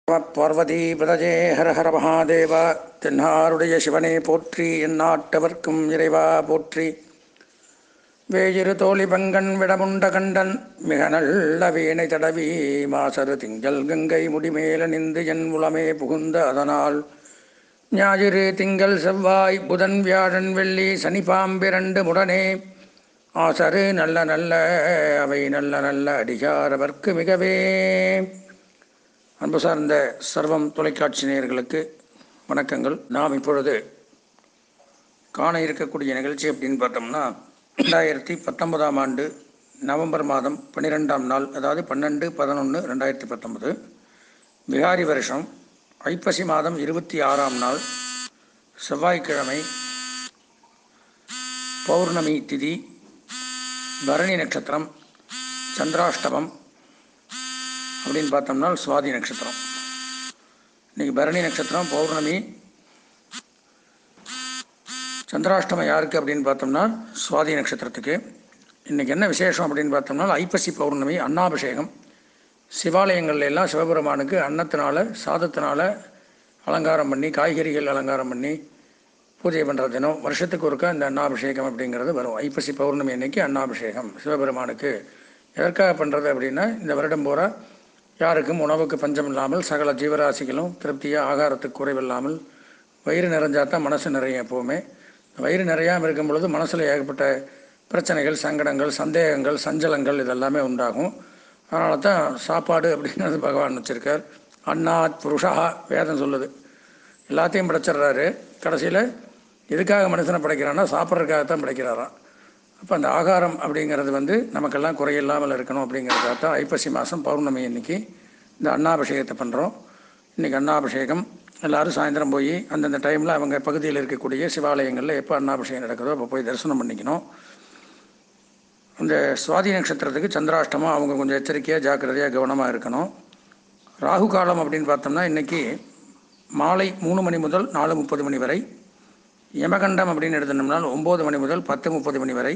பார்வதிபதஜே ஹர ஹர மகாதேவ தென்னாருடைய சிவனே போற்றி எந்நாட்டவர்க்கும் இறைவா போற்றி வேயிரு தோழி பங்கன் விடமுண்ட கண்டன் மிக நல்ல வீணை தடவி மாசரு திங்கள் கங்கை முடிமேல நின்று என் உளமே புகுந்த அதனால் ஞாயிறு திங்கள் செவ்வாய் புதன் வியாழன் வெள்ளி சனி பாம்பிரண்டு முடனே ஆசரு நல்ல நல்ல அவை நல்ல நல்ல அடிகாரவர்க்கு மிகவே அன்பு சார்ந்த சர்வம் தொலைக்காட்சி நேயர்களுக்கு வணக்கங்கள் நாம் இப்பொழுது காண இருக்கக்கூடிய நிகழ்ச்சி அப்படின்னு பார்த்தோம்னா ரெண்டாயிரத்தி பத்தொன்பதாம் ஆண்டு நவம்பர் மாதம் பன்னிரெண்டாம் நாள் அதாவது பன்னெண்டு பதினொன்று ரெண்டாயிரத்தி பத்தொன்பது விகாரி வருஷம் ஐப்பசி மாதம் இருபத்தி ஆறாம் நாள் செவ்வாய்க்கிழமை பௌர்ணமி திதி பரணி நட்சத்திரம் சந்திராஷ்டமம் அப்படின்னு பார்த்தோம்னா சுவாதி நட்சத்திரம் இன்னைக்கு பரணி நட்சத்திரம் பௌர்ணமி சந்திராஷ்டமம் யாருக்கு அப்படின்னு பார்த்தோம்னா சுவாதி நட்சத்திரத்துக்கு இன்றைக்கி என்ன விசேஷம் அப்படின்னு பார்த்தோம்னா ஐப்பசி பௌர்ணமி அன்னாபிஷேகம் சிவாலயங்கள்ல எல்லாம் சிவபெருமானுக்கு அன்னத்தினால சாதத்தினால அலங்காரம் பண்ணி காய்கறிகள் அலங்காரம் பண்ணி பூஜை பண்ணுற தினம் வருஷத்துக்கு ஒருக்கா இந்த அன்னாபிஷேகம் அப்படிங்கிறது வரும் ஐப்பசி பௌர்ணமி அன்னைக்கு அன்னாபிஷேகம் சிவபெருமானுக்கு எதற்காக பண்ணுறது அப்படின்னா இந்த வருடம் பூரா யாருக்கும் உணவுக்கு பஞ்சம் இல்லாமல் சகல ஜீவராசிகளும் திருப்தியாக ஆகாரத்துக்கு குறைவில்லாமல் வயிறு நிறைஞ்சாதான் மனசு நிறையும் எப்போவுமே வயிறு நிறையாமல் இருக்கும் பொழுது மனசில் ஏகப்பட்ட பிரச்சனைகள் சங்கடங்கள் சந்தேகங்கள் சஞ்சலங்கள் இதெல்லாமே உண்டாகும் அதனால தான் சாப்பாடு அப்படிங்கிறது பகவான் வச்சுருக்கார் அன்னாத் புருஷா வேதம் சொல்லுது எல்லாத்தையும் படைச்சிடுறாரு கடைசியில் எதுக்காக மனுஷனை படைக்கிறான்னா சாப்பிட்றதுக்காகத்தான் படைக்கிறாராம் அப்போ அந்த ஆகாரம் அப்படிங்கிறது வந்து நமக்கெல்லாம் குறையில்லாமல் இருக்கணும் அப்படிங்கிறதுக்காக தான் ஐப்பசி மாதம் பௌர்ணமி அன்னைக்கு இந்த அன்னாபிஷேகத்தை பண்ணுறோம் இன்றைக்கி அன்னாபிஷேகம் எல்லோரும் சாயந்தரம் போய் அந்தந்த டைமில் அவங்க பகுதியில் இருக்கக்கூடிய சிவாலயங்களில் எப்போ அன்னாபிஷேகம் நடக்குதோ அப்போ போய் தரிசனம் பண்ணிக்கணும் இந்த சுவாதி நட்சத்திரத்துக்கு சந்திராஷ்டமம் அவங்க கொஞ்சம் எச்சரிக்கையாக ஜாக்கிரதையாக கவனமாக இருக்கணும் ராகு காலம் அப்படின்னு பார்த்தோம்னா இன்றைக்கி மாலை மூணு மணி முதல் நாலு முப்பது மணி வரை யமகண்டம் அப்படின்னு எடுத்தோம்னால் ஒம்பது மணி முதல் பத்து முப்பது மணி வரை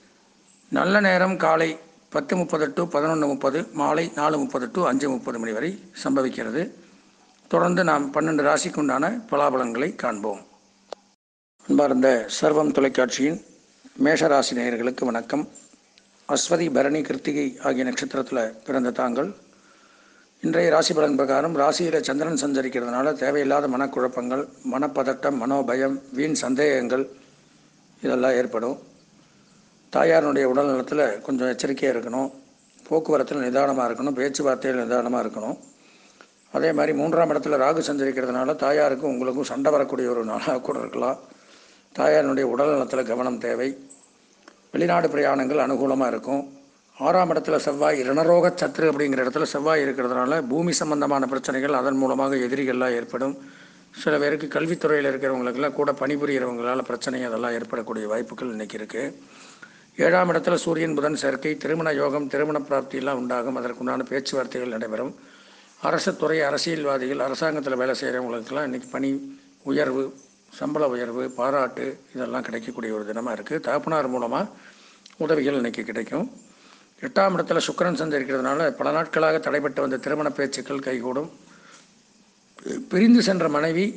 நல்ல நேரம் காலை பத்து முப்பது டு பதினொன்று முப்பது மாலை நாலு முப்பது டு அஞ்சு முப்பது மணி வரை சம்பவிக்கிறது தொடர்ந்து நாம் பன்னெண்டு ராசிக்குண்டான பலாபலங்களை காண்போம் அன்பார்ந்த சர்வம் தொலைக்காட்சியின் மேஷராசி நேயர்களுக்கு வணக்கம் அஸ்வதி பரணி கிருத்திகை ஆகிய நட்சத்திரத்தில் பிறந்த தாங்கள் இன்றைய ராசி பலன் பிரகாரம் ராசியில் சந்திரன் சஞ்சரிக்கிறதுனால தேவையில்லாத மனக்குழப்பங்கள் மனப்பதட்டம் மனோபயம் வீண் சந்தேகங்கள் இதெல்லாம் ஏற்படும் தாயாருடைய உடல் நலத்தில் கொஞ்சம் எச்சரிக்கையாக இருக்கணும் போக்குவரத்தில் நிதானமாக இருக்கணும் பேச்சுவார்த்தையில் நிதானமாக இருக்கணும் அதே மாதிரி மூன்றாம் இடத்துல ராகு சஞ்சரிக்கிறதுனால தாயாருக்கும் உங்களுக்கும் சண்டை வரக்கூடிய ஒரு நாளாக கூட இருக்கலாம் தாயாரினுடைய உடல் நலத்தில் கவனம் தேவை வெளிநாடு பிரயாணங்கள் அனுகூலமாக இருக்கும் ஆறாம் இடத்துல செவ்வாய் ரணரோக சத்ரு அப்படிங்கிற இடத்துல செவ்வாய் இருக்கிறதுனால பூமி சம்பந்தமான பிரச்சனைகள் அதன் மூலமாக எதிரிகள்லாம் ஏற்படும் சில பேருக்கு கல்வித்துறையில் இருக்கிறவங்களுக்கெல்லாம் கூட பணிபுரியறவங்களால் பிரச்சனை அதெல்லாம் ஏற்படக்கூடிய வாய்ப்புகள் இன்றைக்கி இருக்குது ஏழாம் இடத்துல சூரியன் புதன் சேர்க்கை திருமண யோகம் திருமண பிராப்தியெல்லாம் உண்டாகும் அதற்குண்டான பேச்சுவார்த்தைகள் நடைபெறும் அரசு துறை அரசியல்வாதிகள் அரசாங்கத்தில் வேலை செய்கிறவங்களுக்கெல்லாம் இன்றைக்கி பணி உயர்வு சம்பள உயர்வு பாராட்டு இதெல்லாம் கிடைக்கக்கூடிய ஒரு தினமாக இருக்குது தகப்பனார் மூலமாக உதவிகள் இன்றைக்கி கிடைக்கும் எட்டாம் இடத்துல சுக்கரன் சஞ்சரிக்கிறதுனால பல நாட்களாக தடைப்பட்டு வந்த திருமண பேச்சுக்கள் கைகூடும் பிரிந்து சென்ற மனைவி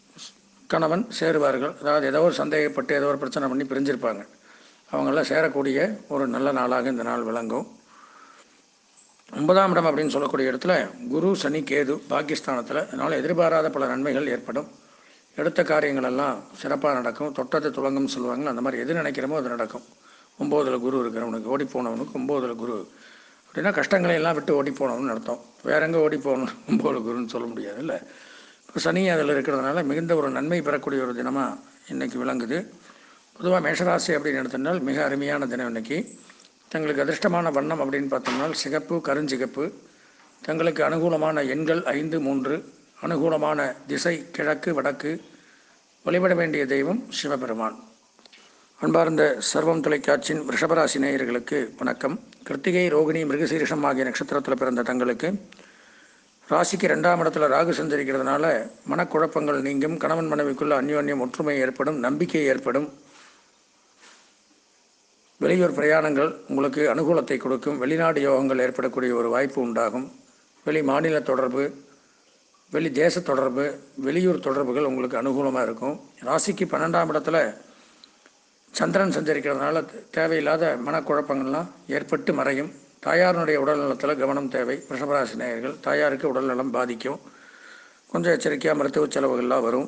கணவன் சேருவார்கள் அதாவது ஏதோ ஒரு சந்தேகப்பட்டு ஏதோ ஒரு பிரச்சனை பண்ணி பிரிஞ்சிருப்பாங்க அவங்களாம் சேரக்கூடிய ஒரு நல்ல நாளாக இந்த நாள் விளங்கும் ஒன்பதாம் இடம் அப்படின்னு சொல்லக்கூடிய இடத்துல குரு சனி கேது பாகிஸ்தானத்தில் அதனால் எதிர்பாராத பல நன்மைகள் ஏற்படும் எடுத்த காரியங்கள் எல்லாம் சிறப்பாக நடக்கும் தொட்டது துளங்கும் சொல்லுவாங்க அந்த மாதிரி எது நினைக்கிறோமோ அது நடக்கும் ஒம்போதில் குரு இருக்கிறவனுக்கு ஓடி போனவனுக்கு ஒம்போதில் குரு அப்படின்னா கஷ்டங்களை எல்லாம் விட்டு ஓடி போனவனு அர்த்தம் வேற எங்கே ஓடி போகணும் ஒம்போது குருன்னு சொல்ல முடியாது இல்லை இப்போ சனி அதில் இருக்கிறதுனால மிகுந்த ஒரு நன்மை பெறக்கூடிய ஒரு தினமாக இன்றைக்கி விளங்குது பொதுவாக மேஷராசி அப்படின்னு எடுத்தனால் மிக அருமையான தினம் இன்றைக்கி தங்களுக்கு அதிர்ஷ்டமான வண்ணம் அப்படின்னு பார்த்தோம்னா சிகப்பு கருஞ்சிகப்பு தங்களுக்கு அனுகூலமான எண்கள் ஐந்து மூன்று அனுகூலமான திசை கிழக்கு வடக்கு வழிபட வேண்டிய தெய்வம் சிவபெருமான் அன்பார்ந்த சர்வம் தொலைக்காட்சியின் ரிஷபராசி நேயர்களுக்கு வணக்கம் கிருத்திகை ரோகிணி மிருகசீரிஷம் ஆகிய நட்சத்திரத்தில் பிறந்த தங்களுக்கு ராசிக்கு ரெண்டாம் இடத்துல ராகு சஞ்சரிக்கிறதுனால மனக்குழப்பங்கள் நீங்கும் கணவன் மனைவிக்குள்ள அந்யோன்யம் ஒற்றுமை ஏற்படும் நம்பிக்கை ஏற்படும் வெளியூர் பிரயாணங்கள் உங்களுக்கு அனுகூலத்தை கொடுக்கும் வெளிநாடு யோகங்கள் ஏற்படக்கூடிய ஒரு வாய்ப்பு உண்டாகும் வெளி மாநில தொடர்பு வெளி தேச தொடர்பு வெளியூர் தொடர்புகள் உங்களுக்கு அனுகூலமாக இருக்கும் ராசிக்கு பன்னெண்டாம் இடத்துல சந்திரன் சஞ்சரிக்கிறதுனால தேவையில்லாத மனக்குழப்பங்கள்லாம் ஏற்பட்டு மறையும் தாயாரினுடைய உடல் நலத்தில் கவனம் தேவை ரிஷபராசி நேயர்கள் தாயாருக்கு உடல் நலம் பாதிக்கும் கொஞ்சம் எச்சரிக்கையாக மருத்துவ செலவுகள்லாம் வரும்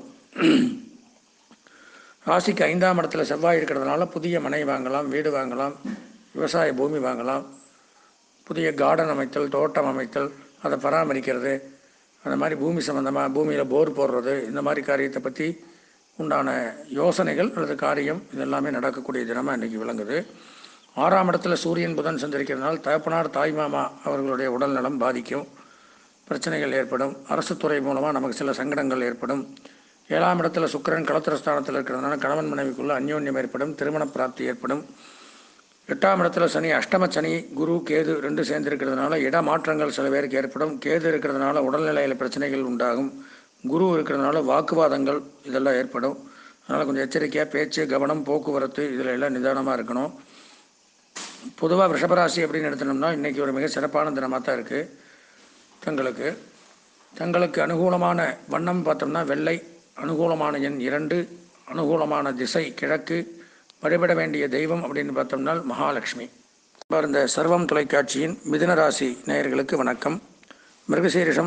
ராசிக்கு ஐந்தாம் இடத்துல செவ்வாய் இருக்கிறதுனால புதிய மனை வாங்கலாம் வீடு வாங்கலாம் விவசாய பூமி வாங்கலாம் புதிய கார்டன் அமைத்தல் தோட்டம் அமைத்தல் அதை பராமரிக்கிறது அந்த மாதிரி பூமி சம்மந்தமாக பூமியில் போர் போடுறது இந்த மாதிரி காரியத்தை பற்றி உண்டான யோசனைகள் அல்லது காரியம் இதெல்லாமே நடக்கக்கூடிய தினமாக இன்றைக்கி விளங்குது ஆறாம் இடத்துல சூரியன் புதன் சந்திரிக்கிறதுனால தகப்பனார் தாய்மாமா அவர்களுடைய உடல் நலம் பாதிக்கும் பிரச்சனைகள் ஏற்படும் அரசு துறை மூலமாக நமக்கு சில சங்கடங்கள் ஏற்படும் ஏழாம் இடத்துல சுக்கிரன் களத்திரஸ்தானத்தில் இருக்கிறதுனால கணவன் மனைவிக்குள்ள அந்யோன்யம் ஏற்படும் திருமண பிராப்தி ஏற்படும் எட்டாம் இடத்துல சனி அஷ்டம சனி குரு கேது ரெண்டு சேர்ந்து இருக்கிறதுனால இடமாற்றங்கள் சில பேருக்கு ஏற்படும் கேது இருக்கிறதுனால உடல்நிலையில் பிரச்சனைகள் உண்டாகும் குரு இருக்கிறதுனால வாக்குவாதங்கள் இதெல்லாம் ஏற்படும் அதனால் கொஞ்சம் எச்சரிக்கையாக பேச்சு கவனம் போக்குவரத்து இதில் எல்லாம் நிதானமாக இருக்கணும் பொதுவாக ரிஷபராசி அப்படின்னு எடுத்தோம்னா இன்றைக்கி ஒரு மிக சிறப்பான தினமாக தான் இருக்குது தங்களுக்கு தங்களுக்கு அனுகூலமான வண்ணம் பார்த்தோம்னா வெள்ளை அனுகூலமான எண் இரண்டு அனுகூலமான திசை கிழக்கு வழிபட வேண்டிய தெய்வம் அப்படின்னு பார்த்தோம்னா மகாலட்சுமி இப்போ இந்த சர்வம் தொலைக்காட்சியின் மிதுன ராசி நேயர்களுக்கு வணக்கம் மிருகசீரிஷம்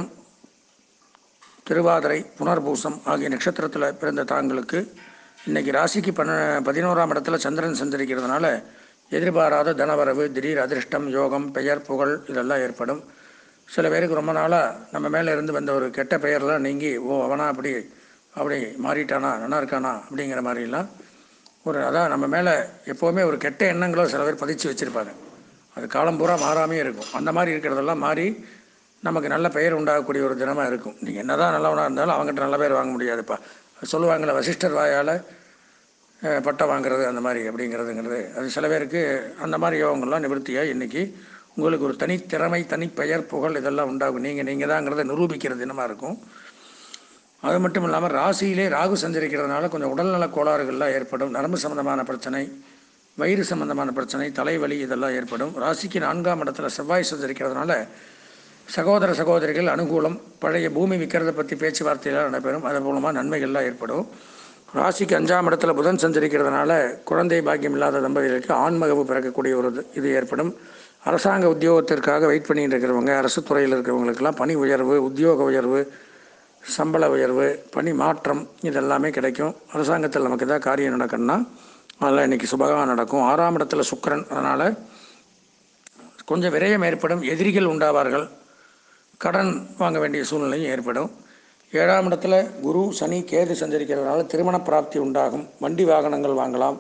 திருவாதிரை புனர்பூசம் ஆகிய நட்சத்திரத்தில் பிறந்த தாங்களுக்கு இன்னைக்கு ராசிக்கு பன்ன பதினோராம் இடத்துல சந்திரன் சஞ்சரிக்கிறதுனால எதிர்பாராத தனவரவு திடீர் அதிர்ஷ்டம் யோகம் பெயர் புகழ் இதெல்லாம் ஏற்படும் சில பேருக்கு ரொம்ப நாளாக நம்ம மேலே இருந்து வந்த ஒரு கெட்ட பெயர்லாம் நீங்கி ஓ அவனா அப்படி அப்படி மாறிட்டானா நல்லா இருக்கானா அப்படிங்கிற மாதிரிலாம் ஒரு அதான் நம்ம மேலே எப்போவுமே ஒரு கெட்ட எண்ணங்களோ சில பேர் பதிச்சு வச்சுருப்பாங்க அது காலம் பூரா மாறாமே இருக்கும் அந்த மாதிரி இருக்கிறதெல்லாம் மாறி நமக்கு நல்ல பெயர் உண்டாகக்கூடிய ஒரு தினமாக இருக்கும் நீங்கள் என்ன தான் நல்லவனாக இருந்தாலும் அவங்ககிட்ட நல்ல பேர் வாங்க முடியாதுப்பா சொல்லுவாங்கள்ல வசிஷ்டர் வாயால் அஹ், பட்டம் வாங்குறது அந்த மாதிரி அப்படிங்கிறதுங்கிறது அது சில பேருக்கு அந்த மாதிரி யோகங்கள்லாம் நிவர்த்தியாக இன்றைக்கி உங்களுக்கு ஒரு தனித்திறமை தனிப்பெயர் புகழ் இதெல்லாம் உண்டாகும் நீங்கள் நீங்கள் தாங்கிறத நிரூபிக்கிற தினமாக இருக்கும் அது மட்டும் இல்லாமல் ராசியிலே ராகு சஞ்சரிக்கிறதுனால கொஞ்சம் உடல்நல கோளாறுகள்லாம் ஏற்படும் நரம்பு சம்பந்தமான பிரச்சனை வயிறு சம்பந்தமான பிரச்சனை தலைவலி இதெல்லாம் ஏற்படும் ராசிக்கு நான்காம் இடத்துல செவ்வாய் சஞ்சரிக்கிறதுனால சகோதர சகோதரிகள் அனுகூலம் பழைய பூமி விற்கிறத பற்றி பேச்சுவார்த்தையெல்லாம் நடைபெறும் அது மூலமாக நன்மைகள்லாம் ஏற்படும் ராசிக்கு அஞ்சாம் இடத்துல புதன் சஞ்சரிக்கிறதுனால குழந்தை பாக்கியம் இல்லாத தம்பதிகளுக்கு ஆண்மகவு பிறக்கக்கூடிய ஒரு இது- இது ஏற்படும் அரசாங்க உத்தியோகத்திற்காக வெயிட் பண்ணிட்டு இருக்கிறவங்க அரசு துறையில் இருக்கிறவங்களுக்கெல்லாம் பணி உயர்வு உத்தியோக உயர்வு சம்பள உயர்வு பணி மாற்றம் இதெல்லாமே கிடைக்கும் அரசாங்கத்தில் நமக்கு எதாவது காரியம் நடக்கணும்னா அதெல்லாம் இன்றைக்கி சுபகமாக நடக்கும் ஆறாம் இடத்துல சுக்கிரன் அதனால் கொஞ்சம் விரயம் ஏற்படும் எதிரிகள் உண்டாவார்கள் கடன் வாங்க வேண்டிய சூழ்நிலையும் ஏற்படும் ஏழாம் இடத்துல குரு சனி கேது சஞ்சரிக்கிறதுனால திருமண பிராப்தி உண்டாகும் வண்டி வாகனங்கள் வாங்கலாம்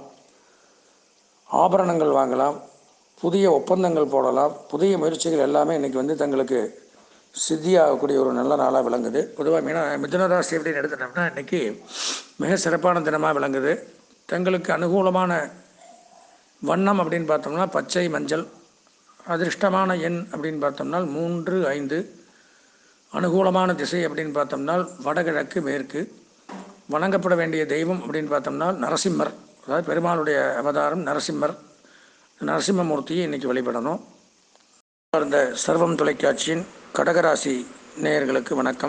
ஆபரணங்கள் வாங்கலாம் புதிய ஒப்பந்தங்கள் போடலாம் புதிய முயற்சிகள் எல்லாமே இன்றைக்கி வந்து தங்களுக்கு சித்தியாகக்கூடிய ஒரு நல்ல நாளாக விளங்குது பொதுவாக மீன மிதுன ராசி அப்படின்னு எடுத்துட்டோம்னா இன்றைக்கி மிக சிறப்பான தினமாக விளங்குது தங்களுக்கு அனுகூலமான வண்ணம் அப்படின்னு பார்த்தோம்னா பச்சை மஞ்சள் அதிர்ஷ்டமான எண் அப்படின்னு பார்த்தோம்னா மூன்று ஐந்து அனுகூலமான திசை அப்படின்னு பார்த்தோம்னா வடகிழக்கு மேற்கு வணங்கப்பட வேண்டிய தெய்வம் அப்படின்னு பார்த்தோம்னா நரசிம்மர் அதாவது பெருமாளுடைய அவதாரம் நரசிம்மர் நரசிம்மமூர்த்தியை இன்றைக்கி வழிபடணும் இந்த சர்வம் தொலைக்காட்சியின் கடகராசி நேயர்களுக்கு வணக்கம்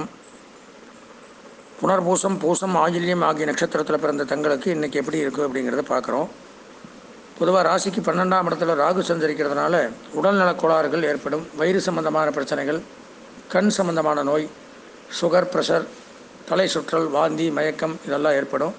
புனர்பூசம் பூசம் ஆயில்யம் ஆகிய நட்சத்திரத்தில் பிறந்த தங்களுக்கு இன்றைக்கி எப்படி இருக்குது அப்படிங்கிறத பார்க்குறோம் பொதுவாக ராசிக்கு பன்னெண்டாம் இடத்துல ராகு சஞ்சரிக்கிறதுனால உடல்நலக் கோளாறுகள் ஏற்படும் வயிறு சம்பந்தமான பிரச்சனைகள் கண் சம்பந்தமான நோய் சுகர் ப்ரெஷர் தலை சுற்றல் வாந்தி மயக்கம் இதெல்லாம் ஏற்படும்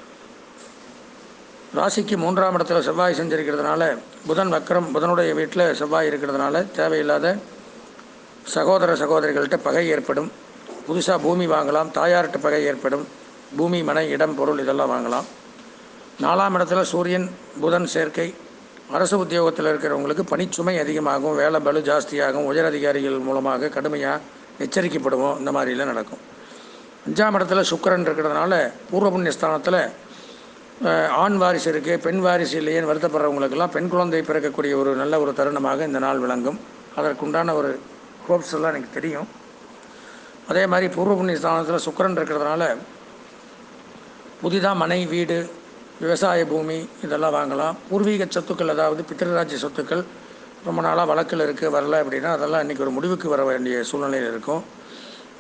ராசிக்கு மூன்றாம் இடத்துல செவ்வாய் சஞ்சரிக்கிறதுனால புதன் வக்கரம் புதனுடைய வீட்டில் செவ்வாய் இருக்கிறதுனால தேவையில்லாத சகோதர சகோதரிகள்கிட்ட பகை ஏற்படும் புதுசாக பூமி வாங்கலாம் தாயார்கிட்ட பகை ஏற்படும் பூமி மனை இடம் பொருள் இதெல்லாம் வாங்கலாம் நாலாம் இடத்துல சூரியன் புதன் சேர்க்கை அரசு உத்தியோகத்தில் இருக்கிறவங்களுக்கு பணிச்சுமை அதிகமாகும் வேலை பளு ஜாஸ்தியாகும் உயர் அதிகாரிகள் மூலமாக கடுமையாக எச்சரிக்கைப்படுவோம் இந்த மாதிரிலாம் நடக்கும் அஞ்சாம் இடத்துல சுக்கிரன் இருக்கிறதுனால பூர்வ புண்ணிய ஸ்தானத்தில் அஹ், ஆண் வாரிசு இருக்குது பெண் வாரிசு இல்லையேன்னு வருத்தப்படுறவங்களுக்கெல்லாம் பெண் குழந்தை பிறக்கக்கூடிய ஒரு நல்ல ஒரு தருணமாக இந்த நாள் விளங்கும் அதற்குண்டான ஒரு ஹோப்ஸ் எல்லாம் எனக்கு தெரியும் அதே மாதிரி பூர்வ புண்ணிய ஸ்தானத்தில் சுக்கிரன் இருக்கிறதுனால புதிதாக மனை வீடு விவசாய பூமி இதெல்லாம் வாங்கலாம் பூர்வீக சொத்துக்கள் அதாவது பித்திருராஜ்ய சொத்துக்கள் ரொம்ப நாளாக வழக்கில் இருக்குது வரல அப்படின்னா அதெல்லாம் இன்றைக்கி ஒரு முடிவுக்கு வர வேண்டிய சூழ்நிலையில் இருக்கும்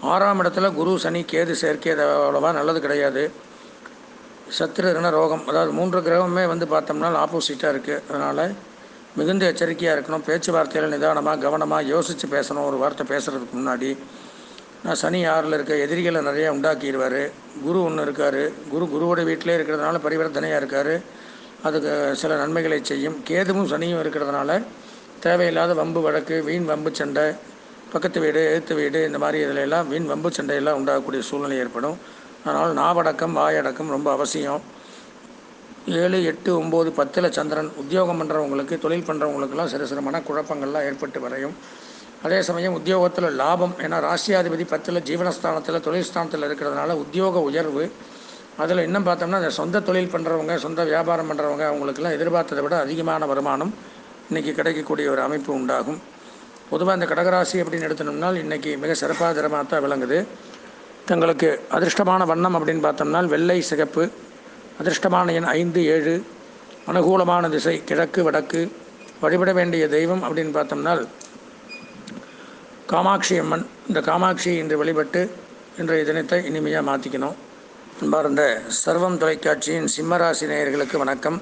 ஆறாம் இடத்துல குரு சனி கேது சேர்க்கை அது அவ்வளோவா நல்லது கிடையாது சத்ரு ரண ரோகம் அதாவது மூன்று கிரகமே வந்து பார்த்தோம்னா ஆப்போசிட்டாக இருக்குது அதனால் மிகுந்த எச்சரிக்கையாக இருக்கணும் பேச்சுவார்த்தையில் நிதானமாக கவனமாக யோசித்து பேசணும் ஒரு வார்த்தை பேசுகிறதுக்கு முன்னாடி நான் சனி ஆறில் இருக்க எதிரிகளை நிறையா உண்டாக்கிடுவார் குரு ஒன்று இருக்கார் குரு குருவோட வீட்டிலே இருக்கிறதுனால பரிவர்த்தனையாக இருக்கார் அதுக்கு சில நன்மைகளை செய்யும் கேதுவும் சனியும் இருக்கிறதுனால தேவையில்லாத வம்பு வழக்கு வீண் வம்பு சண்டை பக்கத்து வீடு எழுத்து வீடு இந்த மாதிரி இதில் எல்லாம் வீண் வம்பு சண்டையெல்லாம் உண்டாகக்கூடிய சூழ்நிலை ஏற்படும் அதனால் நாவடக்கம் வாயடக்கம் ரொம்ப அவசியம் ஏழு எட்டு ஒம்பது பத்தில் சந்திரன் உத்தியோகம் பண்ணுறவங்களுக்கு தொழில் பண்ணுறவங்களுக்கெல்லாம் சிறு சிறு மனக்குழப்பங்கள்லாம் ஏற்பட்டு வரையும் அதே சமயம் உத்தியோகத்தில் லாபம் ஏன்னா ராசியாதிபதி பத்தில் ஜீவனஸ்தானத்தில் தொழில் ஸ்தானத்தில் இருக்கிறதுனால உத்தியோக உயர்வு அதில் இன்னும் பார்த்தோம்னா இந்த சொந்த தொழில் பண்ணுறவங்க சொந்த வியாபாரம் பண்ணுறவங்க அவங்களுக்கெல்லாம் எதிர்பார்த்ததை விட அதிகமான வருமானம் இன்றைக்கி கிடைக்கக்கூடிய ஒரு அமைப்பு உண்டாகும் பொதுவாக இந்த கடகராசி அப்படின்னு எடுத்தோம்னால் இன்றைக்கி மிக சிறப்பாக திறமாக தான் விளங்குது தங்களுக்கு அதிர்ஷ்டமான வண்ணம் அப்படின்னு பார்த்தோம்னா வெள்ளை சிகப்பு அதிர்ஷ்டமான எண் ஐந்து ஏழு அனுகூலமான திசை கிழக்கு வடக்கு வழிபட வேண்டிய தெய்வம் அப்படின்னு பார்த்தோம்னால் காமாட்சி அம்மன் இந்த காமாட்சி இன்று வழிபட்டு இன்றைய தினத்தை இனிமையாக மாற்றிக்கணும் அன்பார்ந்த சர்வம் தொலைக்காட்சியின் சிம்மராசி நேயர்களுக்கு வணக்கம்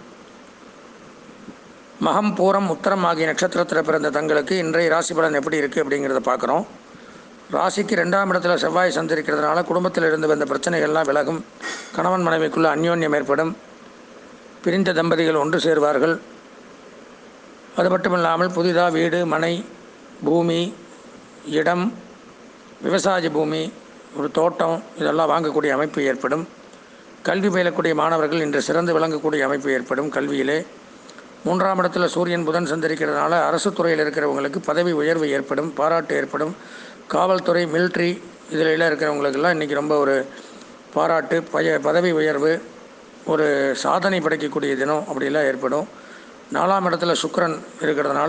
மகம் பூரம் உத்தரம் ஆகிய நட்சத்திரத்தில் பிறந்த தங்களுக்கு இன்றைய ராசி பலன் எப்படி இருக்குது அப்படிங்கிறத பார்க்குறோம் ராசிக்கு ரெண்டாம் இடத்துல செவ்வாய் சந்திருக்கிறதுனால குடும்பத்தில் இருந்து வந்த பிரச்சனைகள்லாம் விலகும் கணவன் மனைவிக்குள்ள அந்யோன்யம் ஏற்படும் பிரிந்த தம்பதிகள் ஒன்று சேர்வார்கள் அது மட்டும் இல்லாமல் புதிதாக வீடு மனை பூமி இடம் விவசாய பூமி ஒரு தோட்டம் இதெல்லாம் வாங்கக்கூடிய அமைப்பு ஏற்படும் கல்வி பயிலக்கூடிய மாணவர்கள் இன்று சிறந்து விளங்கக்கூடிய அமைப்பு ஏற்படும் கல்வியிலே மூன்றாம் இடத்துல சூரியன் புதன் சந்தரிக்கிறதுனால அரசு துறையில் இருக்கிறவங்களுக்கு பதவி உயர்வு ஏற்படும் பாராட்டு ஏற்படும் காவல்துறை மிலிட்ரி இதில் எல்லாம் இருக்கிறவங்களுக்கெல்லாம் இன்றைக்கி ரொம்ப ஒரு பாராட்டு பய பதவி உயர்வு ஒரு சாதனை படைக்கக்கூடிய தினம் அப்படிலாம் ஏற்படும் நாலாம் இடத்துல சுக்கிரன் இருக்கிறதுனால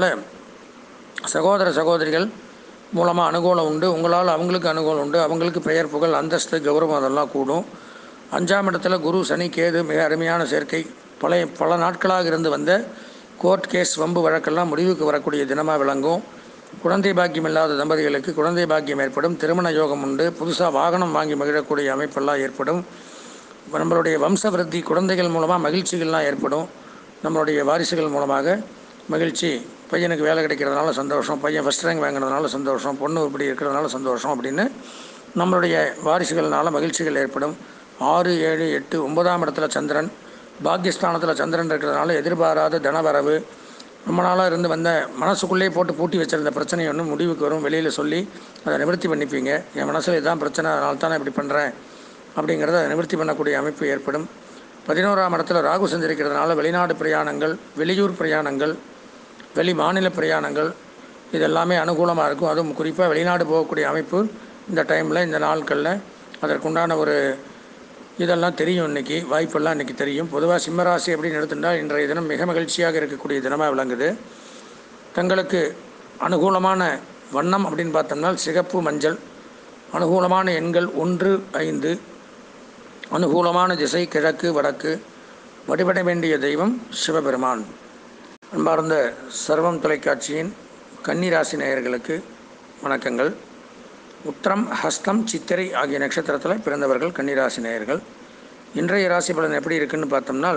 சகோதர சகோதரிகள் மூலமாக அனுகூலம் உண்டு உங்களால் அவங்களுக்கு அனுகூலம் உண்டு அவங்களுக்கு பெயர் புகழ் அந்தஸ்து கௌரவம் அதெல்லாம் கூடும் அஞ்சாம் இடத்துல குரு சனி கேது மிக அருமையான சேர்க்கை பழைய பல நாட்களாக இருந்து வந்த கோர்ட் கேஸ் வம்பு வழக்கெல்லாம் முடிவுக்கு வரக்கூடிய தினமாக விளங்கும் குழந்தை பாக்கியம் இல்லாத தம்பதிகளுக்கு குழந்தை பாக்கியம் ஏற்படும் திருமண யோகம் உண்டு புதுசாக வாகனம் வாங்கி மகிழக்கூடிய அமைப்பெல்லாம் ஏற்படும் நம்மளுடைய வம்ச விருத்தி குழந்தைகள் மூலமாக மகிழ்ச்சிகள்லாம் ஏற்படும் நம்மளுடைய வாரிசுகள் மூலமாக மகிழ்ச்சி பையனுக்கு வேலை கிடைக்கிறதுனால சந்தோஷம் பையன் ஃபஸ்ட் ரேங்க் வாங்குறதுனால சந்தோஷம் பொண்ணு இப்படி இருக்கிறதுனால சந்தோஷம் அப்படின்னு நம்மளுடைய வாரிசுகள்னால மகிழ்ச்சிகள் ஏற்படும் ஆறு ஏழு எட்டு ஒன்பதாம் இடத்துல சந்திரன் பாக்கியஸ்தானத்தில் சந்திரன் இருக்கிறதுனால எதிர்பாராத தனவரவு ரொம்ப நாளாக இருந்து வந்த மனசுக்குள்ளேயே போட்டு பூட்டி வச்சிருந்த பிரச்சனை ஒன்று முடிவுக்கு வரும் வெளியில் சொல்லி அதை நிவர்த்தி பண்ணிப்பீங்க என் மனசில் இதான் பிரச்சனை அதனால தான் நான் இப்படி பண்ணுறேன் அப்படிங்கிறத நிவர்த்தி பண்ணக்கூடிய அமைப்பு ஏற்படும் பதினோராம் இடத்துல ராகு சஞ்சரிக்கிறதுனால வெளிநாடு பிரயாணங்கள் வெளியூர் பிரயாணங்கள் வெளி மாநில பிரயாணங்கள் இதெல்லாமே அனுகூலமாக இருக்கும் அதுவும் குறிப்பாக வெளிநாடு போகக்கூடிய அமைப்பு இந்த டைமில் இந்த நாட்களில் அதற்குண்டான ஒரு இதெல்லாம் தெரியும் இன்றைக்கி வாய்ப்பெல்லாம் இன்றைக்கி தெரியும் பொதுவாக சிம்மராசி அப்படின்னு எடுத்துட்டால் இன்றைய தினம் மிக மகிழ்ச்சியாக இருக்கக்கூடிய தினமாக விளங்குது தங்களுக்கு அனுகூலமான வண்ணம் அப்படின்னு பார்த்தோம்னா சிகப்பு மஞ்சள் அனுகூலமான எண்கள் ஒன்று ஐந்து அனுகூலமான திசை கிழக்கு வடக்கு வழிபட வேண்டிய தெய்வம் சிவபெருமான் அன்பார்ந்த சர்வம் தொலைக்காட்சியின் கன்னிராசி நேயர்களுக்கு வணக்கங்கள் உத்திரம் ஹஸ்தம் சித்திரை ஆகிய நட்சத்திரத்தில் பிறந்தவர்கள் கன்னிராசி நேயர்கள் இன்றைய ராசி பலன் எப்படி இருக்குன்னு பார்த்தோம்னா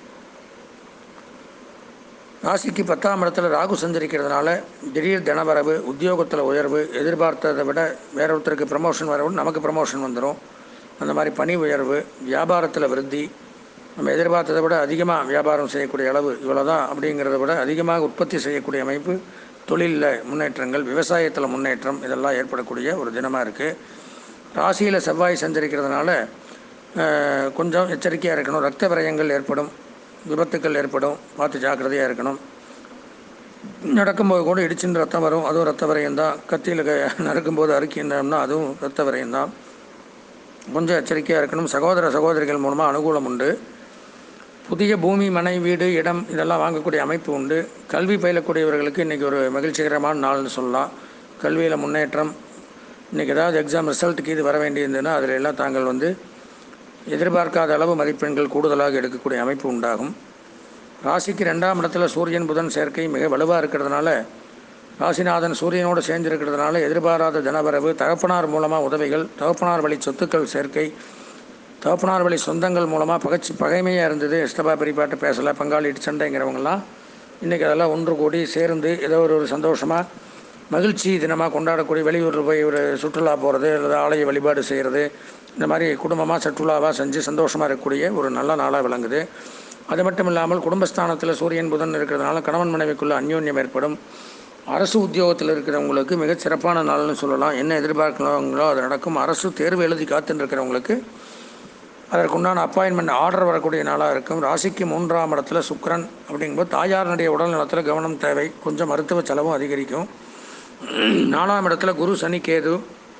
ராசிக்கு பத்தாம் இடத்துல ராகு சஞ்சரிக்கிறதுனால திடீர் தனவரவு உத்தியோகத்தில் உயர்வு எதிர்பார்த்ததை விட வேற ஒருத்தருக்கு ப்ரமோஷன் வரவும் நமக்கு ப்ரமோஷன் வந்துடும் அந்த மாதிரி பணி உயர்வு வியாபாரத்தில் விருத்தி நம்ம எதிர்பார்த்ததை விட அதிகமாக வியாபாரம் செய்யக்கூடிய அளவு இவ்வளோ தான் அப்படிங்கிறத விட அதிகமாக உற்பத்தி செய்யக்கூடிய அமைப்பு தொழிலில் முன்னேற்றங்கள் விவசாயத்தில் முன்னேற்றம் இதெல்லாம் ஏற்படக்கூடிய ஒரு தினமாக இருக்குது ராசியில் செவ்வாய் சஞ்சரிக்கிறதுனால அஹ், கொஞ்சம் எச்சரிக்கையாக இருக்கணும் ரத்த விரயங்கள் ஏற்படும் விபத்துக்கள் ஏற்படும் பார்த்து ஜாக்கிரதையாக இருக்கணும் நடக்கும்போது கூட இடிச்சுன்னு ரத்தம் வரும் அதுவும் ரத்த விரயம் தான் கத்தியில் க நடக்கும்போது அறுக்கின்றோம்னா அதுவும் ரத்த விரயம் தான் கொஞ்சம் எச்சரிக்கையாக இருக்கணும் சகோதர சகோதரிகள் மூலமாக அனுகூலம் உண்டு புதிய பூமி மனை வீடு இடம் இதெல்லாம் வாங்கக்கூடிய அமைப்பு உண்டு கல்வி பயிலக்கூடியவர்களுக்கு இன்றைக்கி ஒரு மகிழ்ச்சிகரமான நாள்னு சொல்லலாம் கல்வியில் முன்னேற்றம் இன்றைக்கி ஏதாவது எக்ஸாம் ரிசல்ட்டுக்கு இது வர வேண்டியிருந்ததுன்னா அதில் எல்லாம் தாங்கள் வந்து எதிர்பார்க்காத அளவு மதிப்பெண்கள் கூடுதலாக எடுக்கக்கூடிய அமைப்பு உண்டாகும் ராசிக்கு ரெண்டாம் இடத்துல சூரியன் புதன் சேர்க்கை மிக வலுவாக இருக்கிறதுனால ராசிநாதன் சூரியனோடு சேர்ந்திருக்கிறதுனால எதிர்பாராத தனவரவு தகப்பனார் மூலமாக உதவிகள் தகப்பனார் வழி சொத்துக்கள் சேர்க்கை தகப்பனார் வழி சொந்தங்கள் மூலமாக பகச்சி பகைமையாக இருந்தது இஷ்டபா பிரிப்பாட்டு பேசலை பங்காளிட்டு சண்டைங்கிறவங்கலாம் இன்றைக்கி அதெல்லாம் ஒன்று கூடி சேர்ந்து ஏதோ ஒரு ஒரு சந்தோஷமாக மகிழ்ச்சி தினமாக கொண்டாடக்கூடிய வெளியூரில் போய் ஒரு சுற்றுலா போகிறது அல்லது ஆலய வழிபாடு செய்கிறது இந்த மாதிரி குடும்பமாக சுற்றுலாவாக செஞ்சு சந்தோஷமாக இருக்கக்கூடிய ஒரு நல்ல நாளாக விளங்குது அது மட்டும் இல்லாமல் குடும்பஸ்தானத்தில் சூரியன் புதன் இருக்கிறதுனால கணவன் மனைவிக்குள்ள அந்யோன்யம் ஏற்படும் அரசு உத்தியோகத்தில் இருக்கிறவங்களுக்கு மிகச் சிறப்பான நாள்னு சொல்லலாம் என்ன எதிர்பார்க்கிறவங்களோ அது நடக்கும் அரசு தேர்வு எழுதி காத்துன்னு இருக்கிறவங்களுக்கு அதற்குண்டான அப்பாயின்மெண்ட் ஆர்டர் வரக்கூடிய நாளாக இருக்கும் ராசிக்கு மூன்றாம் இடத்துல சுக்கிரன் அப்படிங்கும்போது தாயாரினுடைய உடல் நலத்தில் கவனம் தேவை கொஞ்சம் மருத்துவ செலவும் அதிகரிக்கும் நாலாம் இடத்துல குரு சனி கேது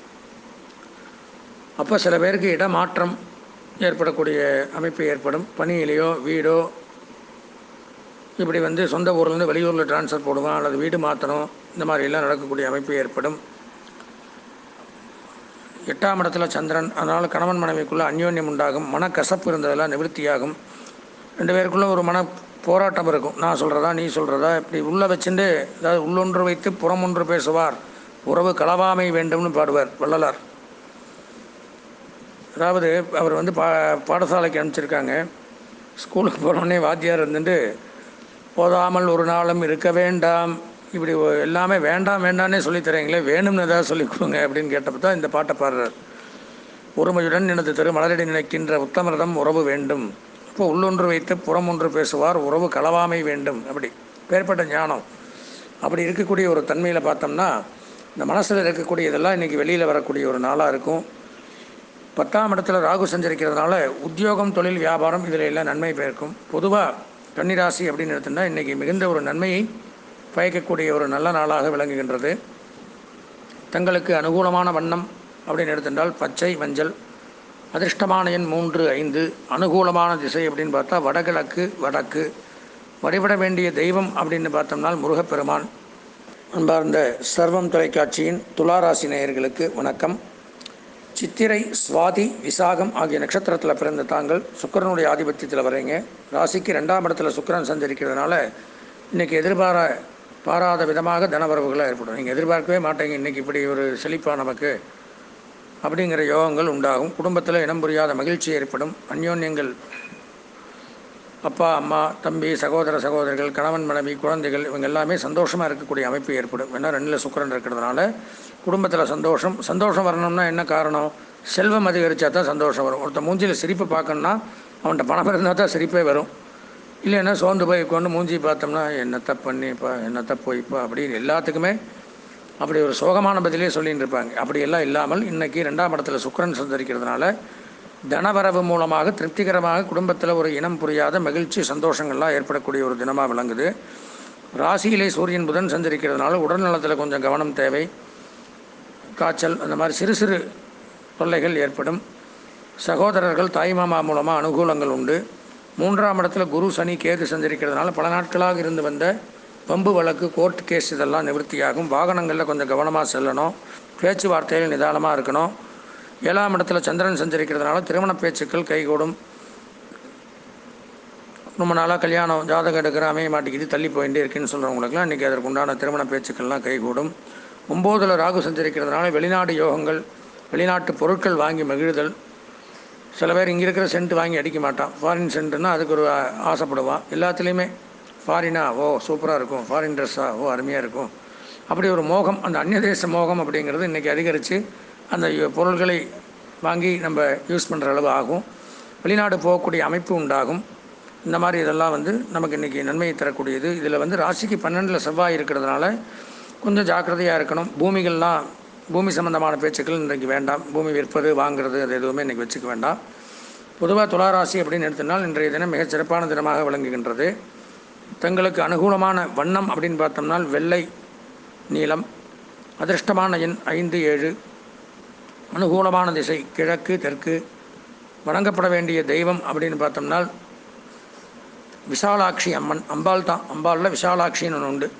அப்போ சில பேருக்கு இடமாற்றம் ஏற்படக்கூடிய அமைப்பு ஏற்படும் பணியிலையோ வீடோ இப்படி வந்து சொந்த ஊர்லேருந்து வெளியூரில் ட்ரான்ஸ்ஃபர் போடுவான் அல்லது வீடு மாற்றணும் இந்த மாதிரிலாம் நடக்கக்கூடிய அமைப்பு ஏற்படும் எட்டாம் இடத்துல சந்திரன் அதனால் கணவன் மனைவிக்குள்ளே அந்யோன்யம் உண்டாகும் மனக்கசப்பு இருந்ததெல்லாம் நிவர்த்தியாகும் ரெண்டு பேருக்குள்ளே ஒரு மன போராட்டம் இருக்கும் நான் சொல்கிறதா நீ சொல்கிறதா இப்படி உள்ளே வச்சுட்டு அதாவது உள்ளொன்று வைத்து புறம் ஒன்று பேசுவார் உறவு களவாமை வேண்டும்னு பாடுவார் வள்ளலார் அதாவது அவர் வந்து பா பாடசாலைக்கு அனுப்பிச்சிருக்காங்க ஸ்கூலுக்கு போனோடனே வாத்தியார் இருந்துட்டு போதாமல் ஒரு நாளும் இருக்க வேண்டாம் இப்படி ஒ- எல்லாமே வேண்டாம் வேண்டாம்னே சொல்லித் தரீங்களே வேணும்னு ஏதாவது சொல்லிக் கொடுங்க அப்படின்னு கேட்டப்போ தான் இந்த பாட்டை பாடுறார் ஒருமையுடன் எனது திரு மலரடி நினைக்கின்ற உத்தமரிடம் உறவு வேண்டும் இப்போ உள்ளொன்று வைத்து புறம் ஒன்று பேசுவார் உறவு களவாமை வேண்டும் அப்படி பேர்பட்ட ஞானம் அப்படி இருக்கக்கூடிய ஒரு தன்மையில் பார்த்தோம்னா இந்த மனசில் இருக்கக்கூடிய இதெல்லாம் இன்றைக்கி வெளியில் வரக்கூடிய ஒரு நாளாக இருக்கும் பத்தாம் இடத்துல ராகு சஞ்சரிக்கிறதுனால உத்தியோகம் தொழில் வியாபாரம் இதில் எல்லாம் நன்மை பயக்கும் பொதுவாக கன்னிராசி அப்படின்னு எடுத்துட்டா இன்றைக்கி மிகுந்த ஒரு நன்மையை பயக்கக்கூடிய ஒரு நல்ல நாளாக விளங்குகின்றது தங்களுக்கு அனுகூலமான வண்ணம் அப்படின்னு எடுத்துட்டால் பச்சை மஞ்சள் அதிர்ஷ்டமான எண் மூன்று ஐந்து அனுகூலமான திசை அப்படின்னு பார்த்தா வடகிழக்கு வடக்கு வழிபட வேண்டிய தெய்வம் அப்படின்னு பார்த்தோம்னால் முருகப்பெருமான் அன்பார்ந்த சர்வம் தொலைக்காட்சியின் துளாராசி நேயர்களுக்கு வணக்கம் சித்திரை சுவாதி விசாகம் ஆகிய நட்சத்திரத்தில் பிறந்த தாங்கள் சுக்கிரனுடைய ஆதிபத்தியத்தில் வரீங்க ராசிக்கு ரெண்டாம் இடத்துல சுக்கிரன் சஞ்சரிக்கிறதுனால இன்றைக்கி எதிர்பார பாராத விதமாக தனவரவுகளாக ஏற்படும் நீங்கள் எதிர்பார்க்கவே மாட்டீங்க இன்றைக்கி இப்படி ஒரு செழிப்பாக நமக்கு அப்படிங்கிற யோகங்கள் உண்டாகும் குடும்பத்தில் இனம் புரியாத மகிழ்ச்சி ஏற்படும் அந்யோன்யங்கள் அப்பா அம்மா தம்பி சகோதர சகோதரிகள் கணவன் மனைவி குழந்தைகள் இவங்க எல்லாமே சந்தோஷமாக இருக்கக்கூடிய அமைப்பு ஏற்படும் ஏன்னா ரெண்டில் சுக்கிரன் இருக்கிறதுனால குடும்பத்தில் சந்தோஷம் சந்தோஷம் வரணும்னா என்ன காரணம் செல்வம் அதிகரித்தா தான் சந்தோஷம் வரும் ஒருத்தன் மூஞ்சியில் சிரிப்பு பார்க்கணுன்னா அவன்கிட்ட பணம் இருந்தால் தான் சிரிப்பே வரும் இல்லைன்னா சோர்ந்து போய் கொண்டு மூஞ்சி பார்த்தோம்னா என்னத்தை பண்ணிப்பா என்னத்தை போய்ப்பா அப்படின்னு எல்லாத்துக்குமே அப்படி ஒரு சோகமான பதிலே சொல்லின்னு இருப்பாங்க அப்படி எல்லாம் இல்லாமல் இன்னைக்கு ரெண்டாம் இடத்துல சுக்கிரன் சந்தரிக்கிறதுனால தனவரவு மூலமாக திருப்திகரமாக குடும்பத்தில் ஒரு இனம் புரியாத மகிழ்ச்சி சந்தோஷங்கள்லாம் ஏற்படக்கூடிய ஒரு தினமாக விளங்குது ராசியிலே சூரியன் புதன் சஞ்சரிக்கிறதுனால உடல்நலத்தில் கொஞ்சம் கவனம் தேவை காய்ச்சல் அந்த மாதிரி சிறு சிறு தொல்லைகள் ஏற்படும் சகோதரர்கள் தாய்மாமா மூலமாக அனுகூலங்கள் உண்டு மூன்றாம் இடத்துல குரு சனி கேது சஞ்சரிக்கிறதுனால பல நாட்களாக இருந்து வந்த பம்பு வழக்கு கோர்ட் கேஸ் இதெல்லாம் நிவர்த்தியாகும் வாகனங்களில் கொஞ்சம் கவனமாக செல்லணும் பேச்சுவார்த்தைகள் நிதானமாக இருக்கணும் ஏழாம் இடத்துல சந்திரன் சஞ்சரிக்கிறதுனால திருமண பேச்சுக்கள் கைகூடும் ரொம்ப நாளாக கல்யாணம் ஜாதகம் எடுக்கிற அமைய மாட்டேங்குது தள்ளி போயிட்டே இருக்குன்னு சொல்கிறவங்களுக்குலாம் இன்றைக்கி அதற்கு உண்டான திருமண பேச்சுக்கள்லாம் கைகூடும் ஒம்போதில் ராகு சஞ்சரிக்கிறதுனால வெளிநாடு யோகங்கள் வெளிநாட்டு பொருட்கள் வாங்கி மகிழுதல் சில பேர் இங்கே இருக்கிற சென்ட் வாங்கி அடிக்க மாட்டான் ஃபாரின் சென்ட்டுன்னா அதுக்கு ஒரு ஆ- ஆசைப்படுவான் எல்லாத்துலேயுமே ஃபாரினா ஓ சூப்பராக இருக்கும் ஃபாரின் ட்ரெஸ்ஸா ஓ அருமையாக இருக்கும் அப்படி ஒரு மோகம் அந்த அந்நிய தேச மோகம் அப்படிங்கிறது இன்றைக்கி அதிகரித்து அந்த யு- பொருள்களை வாங்கி நம்ம யூஸ் பண்ணுற அளவு ஆகும் வெளிநாடு போகக்கூடிய அமைப்பு உண்டாகும் இந்த மாதிரி இதெல்லாம் வந்து நமக்கு இன்றைக்கி நன்மையை தரக்கூடியது இதில் வந்து ராசிக்கு பன்னெண்டில் செவ்வாய் இருக்கிறதுனால கொஞ்சம் ஜாக்கிரதையாக இருக்கணும் பூமிகள்லாம் பூமி சம்பந்தமான பேச்சுக்கள் இன்றைக்கு வேண்டாம் பூமி விற்பது வாங்குறது அது எதுவுமே இன்றைக்கி வச்சுக்க வேண்டாம் பொதுவாக துளாராசி அப்படின்னு எடுத்தனால் இன்றைய தினம் மிகச் சிறப்பான தினமாக விளங்குகின்றது தங்களுக்கு அனுகூலமான வண்ணம் அப்படின்னு பார்த்தோம்னால் வெள்ளை நீலம் அதிர்ஷ்டமான எண் ஐந்து ஏழு அனுகூலமான திசை கிழக்கு தெற்கு வணங்கப்பட வேண்டிய தெய்வம் அப்படின்னு பார்த்தோம்னால் விஷாலாட்சி அம்மன் அம்பாள் தான் அம்பாளில் விஷாலாட்சின்னு ஒன்று உண்டு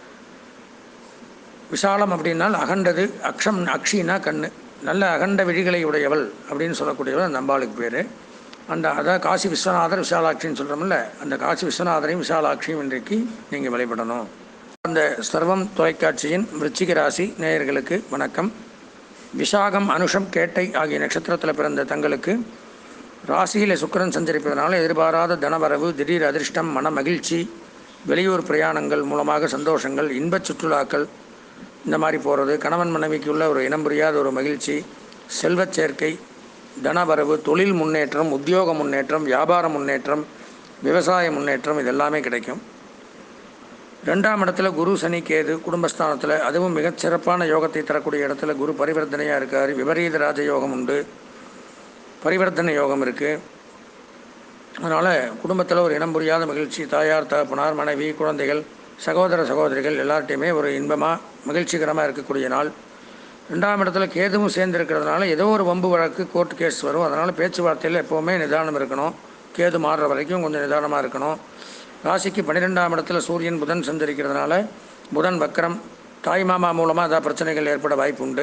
விஷாலம் அப்படின்னால் அகண்டது அக்ஷம் அக்ஷினா கண்ணு நல்ல அகண்ட விழிகளை உடையவள் அப்படின்னு சொல்லக்கூடியவள் அந்த அம்பாளுக்கு பேர் அந்த அதாவது காசி விஸ்வநாதர் விஷாலாட்சின்னு சொல்கிறோம்ல அந்த காசி விஸ்வநாதரையும் விஷாலாட்சியும் இன்றைக்கு நீங்கள் வழிபடணும் அந்த சர்வம் தொலைக்காட்சியின் விருச்சிக ராசி நேயர்களுக்கு வணக்கம் விஷாகம் அனுஷம் கேட்டை ஆகிய நட்சத்திரத்தில் பிறந்த தங்களுக்கு ராசியில் சுக்கிரன் சஞ்சரிப்பதனால எதிர்பாராத தனவரவு திடீர் அதிர்ஷ்டம் மன மகிழ்ச்சி வெளியூர் பிரயாணங்கள் மூலமாக சந்தோஷங்கள் இன்பச் சுற்றுலாக்கள் இந்த மாதிரி போகிறது கணவன் மனைவிக்குள்ள ஒரு இனம் புரியாத ஒரு மகிழ்ச்சி செல்வச் சேர்க்கை தனவரவு தொழில் முன்னேற்றம் உத்தியோக முன்னேற்றம் வியாபார முன்னேற்றம் விவசாய முன்னேற்றம் இதெல்லாமே கிடைக்கும் ரெண்டாம் இடத்துல குரு சனி கேது குடும்பஸ்தானத்தில் அதுவும் மிகச் சிறப்பான யோகத்தை தரக்கூடிய இடத்துல குரு பரிவர்த்தனையாக இருக்கார் விபரீத ராஜ யோகம் உண்டு பரிவர்த்தனை யோகம் இருக்குது அதனால் குடும்பத்தில் ஒரு இனம் புரியாத மகிழ்ச்சி தாயார் தகப்பனார் மனைவி குழந்தைகள் சகோதர சகோதரிகள் எல்லார்ட்டையுமே ஒரு இன்பமாக மகிழ்ச்சிகரமாக இருக்கக்கூடிய நாள் ரெண்டாம் இடத்துல கேதுவும் சேர்ந்து இருக்கிறதுனால ஏதோ ஒரு வம்பு வழக்கு கோர்ட் கேஸ் வரும் அதனால் பேச்சுவார்த்தையில் எப்போவுமே நிதானம் இருக்கணும் கேது மாறுற வரைக்கும் கொஞ்சம் நிதானமாக இருக்கணும் ராசிக்கு பன்னிரெண்டாம் இடத்துல சூரியன் புதன் சஞ்சரிக்கிறதுனால புதன் வக்கரம் தாய் மாமா மூலமாக ஏதாவது பிரச்சனைகள் ஏற்பட வாய்ப்பு உண்டு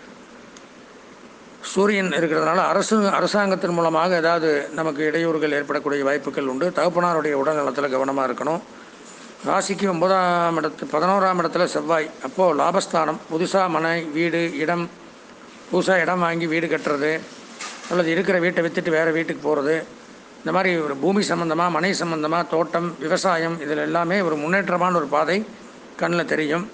சூரியன் இருக்கிறதுனால அரசு அரசாங்கத்தின் மூலமாக ஏதாவது நமக்கு இடையூறுகள் ஏற்படக்கூடிய வாய்ப்புகள் உண்டு தகப்பனாருடைய உடல் நலத்தில் கவனமாக இருக்கணும் ராசிக்கு ஒன்பதாம் இடத்து பதினோராம் இடத்துல செவ்வாய் அப்போது லாபஸ்தானம் புதுசாக மனை வீடு இடம் புதுசாக இடம் வாங்கி வீடு கட்டுறது அல்லது இருக்கிற வீட்டை விற்றுட்டு வேறு வீட்டுக்கு போகிறது இந்த மாதிரி ஒரு பூமி சம்மந்தமாக மனை சம்மந்தமாக தோட்டம் விவசாயம் இதில் எல்லாமே ஒரு முன்னேற்றமான ஒரு பாதை கண்ணில் தெரியும்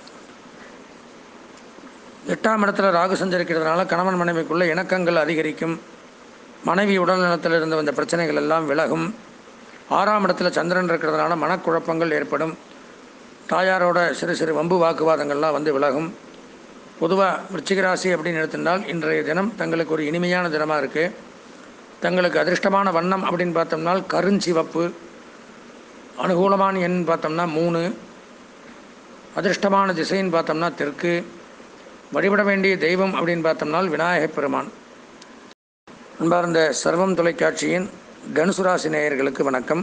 எட்டாம் இடத்துல ராகு சஞ்சரிக்கிறதுனால கணவன் மனைவிக்குள்ள இணக்கங்கள் அதிகரிக்கும் மனைவி உடல் நலத்தில் இருந்து வந்த பிரச்சனைகள் எல்லாம் விலகும் ஆறாம் இடத்துல சந்திரன் இருக்கிறதுனால மனக்குழப்பங்கள் ஏற்படும் தாயாரோட சிறு சிறு வம்பு வாக்குவாதங்கள்லாம் வந்து விலகும் பொதுவாக விருச்சிக ராசி அப்படின்னு எடுத்திருந்தால் இன்றைய தினம் தங்களுக்கு ஒரு இனிமையான தினமாக இருக்குது தங்களுக்கு அதிர்ஷ்டமான வண்ணம் அப்படின்னு பார்த்தோம்னால் கருஞ்சிவப்பு அனுகூலமான எண் பார்த்தோம்னா மூணு அதிர்ஷ்டமான திசைன்னு பார்த்தோம்னா தெற்கு வழிபட வேண்டிய தெய்வம் அப்படின்னு பார்த்தோம்னால் விநாயகப் பெருமான் அன்பார்ந்த சர்வம் தொலைக்காட்சியின் தனுசு ராசி நேயர்களுக்கு வணக்கம்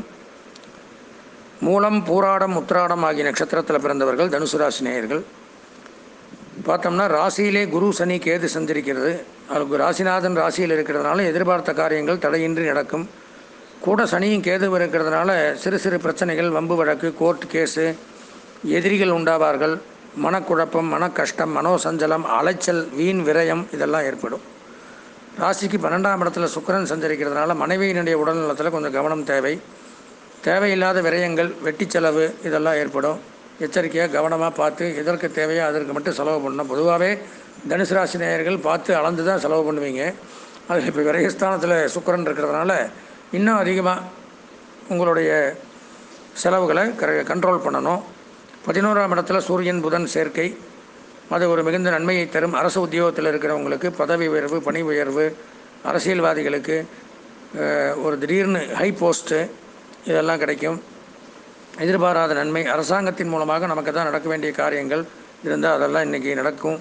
மூலம் பூராடம் உத்திராடம் ஆகிய நட்சத்திரத்தில் பிறந்தவர்கள் தனுசு ராசி நேயர்கள் பார்த்தோம்னா ராசியிலே குரு சனி கேது சஞ்சரிக்கிறது அதுக்கு ராசிநாதன் ராசியில் இருக்கிறதுனால எதிர்பார்த்த காரியங்கள் தடையின்றி நடக்கும் கூட சனியும் கேதுவும் இருக்கிறதுனால சிறு சிறு பிரச்சனைகள் வம்பு வழக்கு கோர்ட் கேஸு எதிரிகள் உண்டாவார்கள் மனக்குழப்பம் மனக்கஷ்டம் மனோசஞ்சலம் அலைச்சல் வீண் விரயம் இதெல்லாம் ஏற்படும் ராசிக்கு பன்னெண்டாம் இடத்துல சுக்கிரன் சஞ்சரிக்கிறதுனால மனைவியினுடைய உடல்நலத்தில் கொஞ்சம் கவனம் தேவை தேவையில்லாத விரயங்கள் வெட்டி செலவு இதெல்லாம் ஏற்படும் எச்சரிக்கையாக கவனமாக பார்த்து எதற்கு தேவையோ அதற்கு மட்டும் செலவு பண்ணணும் பொதுவாகவே தனுசு ராசி நேயர்கள் பார்த்து அளந்து தான் செலவு பண்ணுவீங்க அது இப்போ விரயஸ்தானத்தில் சுக்கிரன் இருக்கிறதுனால இன்னும் அதிகமாக உங்களுடைய செலவுகளை க கண்ட்ரோல் பண்ணணும் பதினோராம் இடத்துல சூரியன் புதன் சேர்க்கை அது ஒரு மிகுந்த நன்மையை தரும் அரசு உத்தியோகத்தில் இருக்கிறவங்களுக்கு பதவி உயர்வு பணி உயர்வு அரசியல்வாதிகளுக்கு அஹ், ஒரு திடீர்னு ஹை போஸ்ட்டு இதெல்லாம் கிடைக்கும் எதிர்பாராத நன்மை அரசாங்கத்தின் மூலமாக நமக்கு தான் நடக்க வேண்டிய காரியங்கள் இருந்தால் அதெல்லாம் இன்றைக்கி நடக்கும்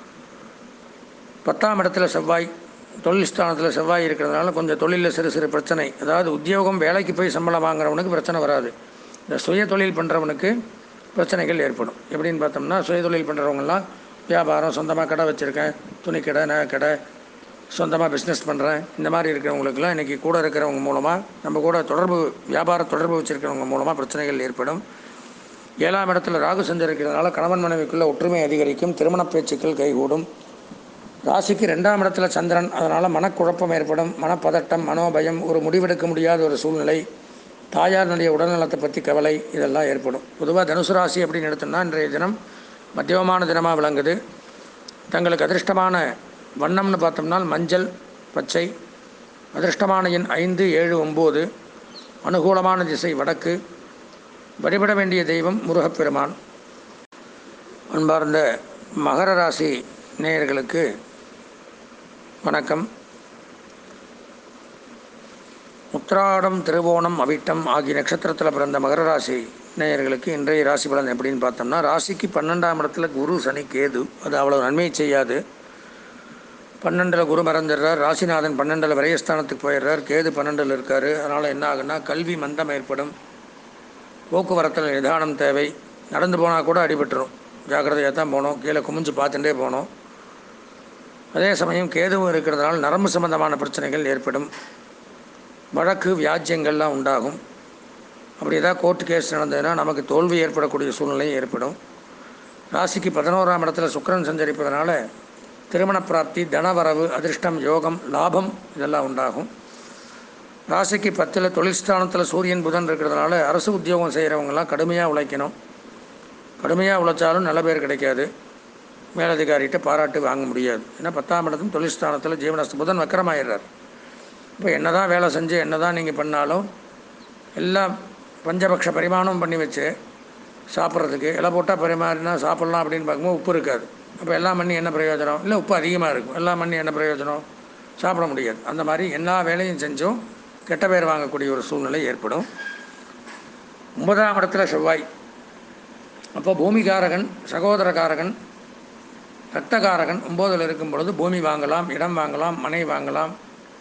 பத்தாம் இடத்துல செவ்வாய் தொழில் ஸ்தானத்தில் செவ்வாய் இருக்கிறதுனால கொஞ்சம் தொழிலில் சிறு சிறு பிரச்சனை அதாவது உத்தியோகம் வேலைக்கு போய் சம்பளம் வாங்குறவனுக்கு பிரச்சனை வராது இந்த சுய தொழில் பண்ணுறவனுக்கு பிரச்சனைகள் ஏற்படும் எப்படின்னு பார்த்தோம்னா சுய தொழில் பண்ணுறவங்கலாம் வியாபாரம் சொந்தமாக கடை வச்சுருக்கேன் துணிக்கடை நகைக்கடை சொந்தமாக பிஸ்னஸ் பண்ணுறேன் இந்த மாதிரி இருக்கிறவங்களுக்குலாம் இன்றைக்கி கூட இருக்கிறவங்க மூலமாக நம்ம கூட தொடர்பு வியாபார தொடர்பு வச்சுருக்கிறவங்க மூலமாக பிரச்சனைகள் ஏற்படும் ஏழாம் இடத்துல ராகு சஞ்சரிக்கிறதுனால கணவன் மனைவிக்குள்ள ஒற்றுமை அதிகரிக்கும் திருமண பேச்சுக்கள் கைகூடும் ராசிக்கு ரெண்டாம் இடத்துல சந்திரன் அதனால் மனக்குழப்பம் ஏற்படும் மனப்பதட்டம் மனோபயம் ஒரு முடிவெடுக்க முடியாத ஒரு சூழ்நிலை தாயாரினுடைய உடல்நலத்தை பற்றி கவலை இதெல்லாம் ஏற்படும் பொதுவாக தனுசு ராசி அப்படின்னு எடுத்தோம்னா இன்றைய தினம் மத்தியமமான தினமாக விளங்குது தங்களுக்கு அதிர்ஷ்டமான வண்ணம்னு பார்த்தோம்னா மஞ்சள் பச்சை அதிர்ஷ்டமான எண் ஐந்து ஏழு ஒம்பது அனுகூலமான திசை வடக்கு வழிபட வேண்டிய தெய்வம் முருகப்பெருமான் அன்பார்ந்த மகர ராசி நேயர்களுக்கு வணக்கம் உத்திராடம் திருவோணம் அவிட்டம் ஆகிய நட்சத்திரத்தில் பிறந்த மகர ராசி நேயர்களுக்கு இன்றைய ராசி பலன் எப்படின்னு பார்த்தோம்னா ராசிக்கு பன்னெண்டாம் இடத்துல குரு சனி கேது அது அவ்வளோ நன்மை செய்யாது பன்னெண்டில் குரு மறந்துடுறார் ராசிநாதன் பன்னெண்டில் விரயஸ்தானத்துக்கு போயிடுறார் கேது பன்னெண்டில் இருக்கார் அதனால் என்ன ஆகுன்னா கல்வி மந்தம் ஏற்படும் போக்குவரத்தில் நிதானம் தேவை நடந்து போனால் கூட அடிபட்டுரும் ஜாக்கிரதையாக தான் போகணும் கீழே குமிஞ்சு பார்த்துட்டே போகணும் அதே சமயம் கேதுவும் இருக்கிறதுனால நரம்பு சம்பந்தமான பிரச்சனைகள் ஏற்படும் வழக்கு வியாஜ்யங்கள்லாம் உண்டாகும் அப்படி ஏதாவது கோர்ட்டு கேஸ் நடந்ததுன்னா நமக்கு தோல்வி ஏற்படக்கூடிய சூழ்நிலை ஏற்படும் ராசிக்கு பதினோராம் இடத்துல சுக்கிரன் சஞ்சரிப்பதனால திருமண பிராப்தி தனவரவு அதிர்ஷ்டம் யோகம் லாபம் இதெல்லாம் உண்டாகும் ராசிக்கு பத்தில் தொழில் ஸ்தானத்தில் சூரியன் புதன் இருக்கிறதுனால அரசு உத்தியோகம் செய்கிறவங்கலாம் கடுமையாக உழைக்கணும் கடுமையாக உழைச்சாலும் நல்ல பேர் கிடைக்காது மேலதிகாரிகிட்ட பாராட்டு வாங்க முடியாது ஏன்னா பத்தாம் இடத்தும் தொழில் ஸ்தானத்தில் ஜீவனஸ்து புதன் வக்கரமாயிடுறார் இப்போ என்ன தான் வேலை செஞ்சு என்ன தான் நீங்கள் பண்ணாலும் எல்லாம் பஞ்சபக்ஷ பரிமாணம் பண்ணி வச்சு சாப்பிட்றதுக்கு இலை போட்டால் பரிமாறினா சாப்பிட்லாம் அப்படின்னு பார்க்கும்போது உப்பு இருக்காது அப்போ எல்லாம் பண்ணி என்ன பிரயோஜனம் இல்லை உப்பு அதிகமாக இருக்கும் எல்லாம் பண்ணி என்ன பிரயோஜனம் சாப்பிட முடியாது அந்த மாதிரி எல்லா வேலையும் செஞ்சும் கெட்ட பேர் வாங்கக்கூடிய ஒரு சூழ்நிலை ஏற்படும் ஒன்பதாம் இடத்துல செவ்வாய் அப்போ பூமிகாரகன் சகோதரகாரகன் ரத்தகாரகன் ஒம்போதில் இருக்கும் பொழுது பூமி வாங்கலாம் இடம் வாங்கலாம் மனை வாங்கலாம்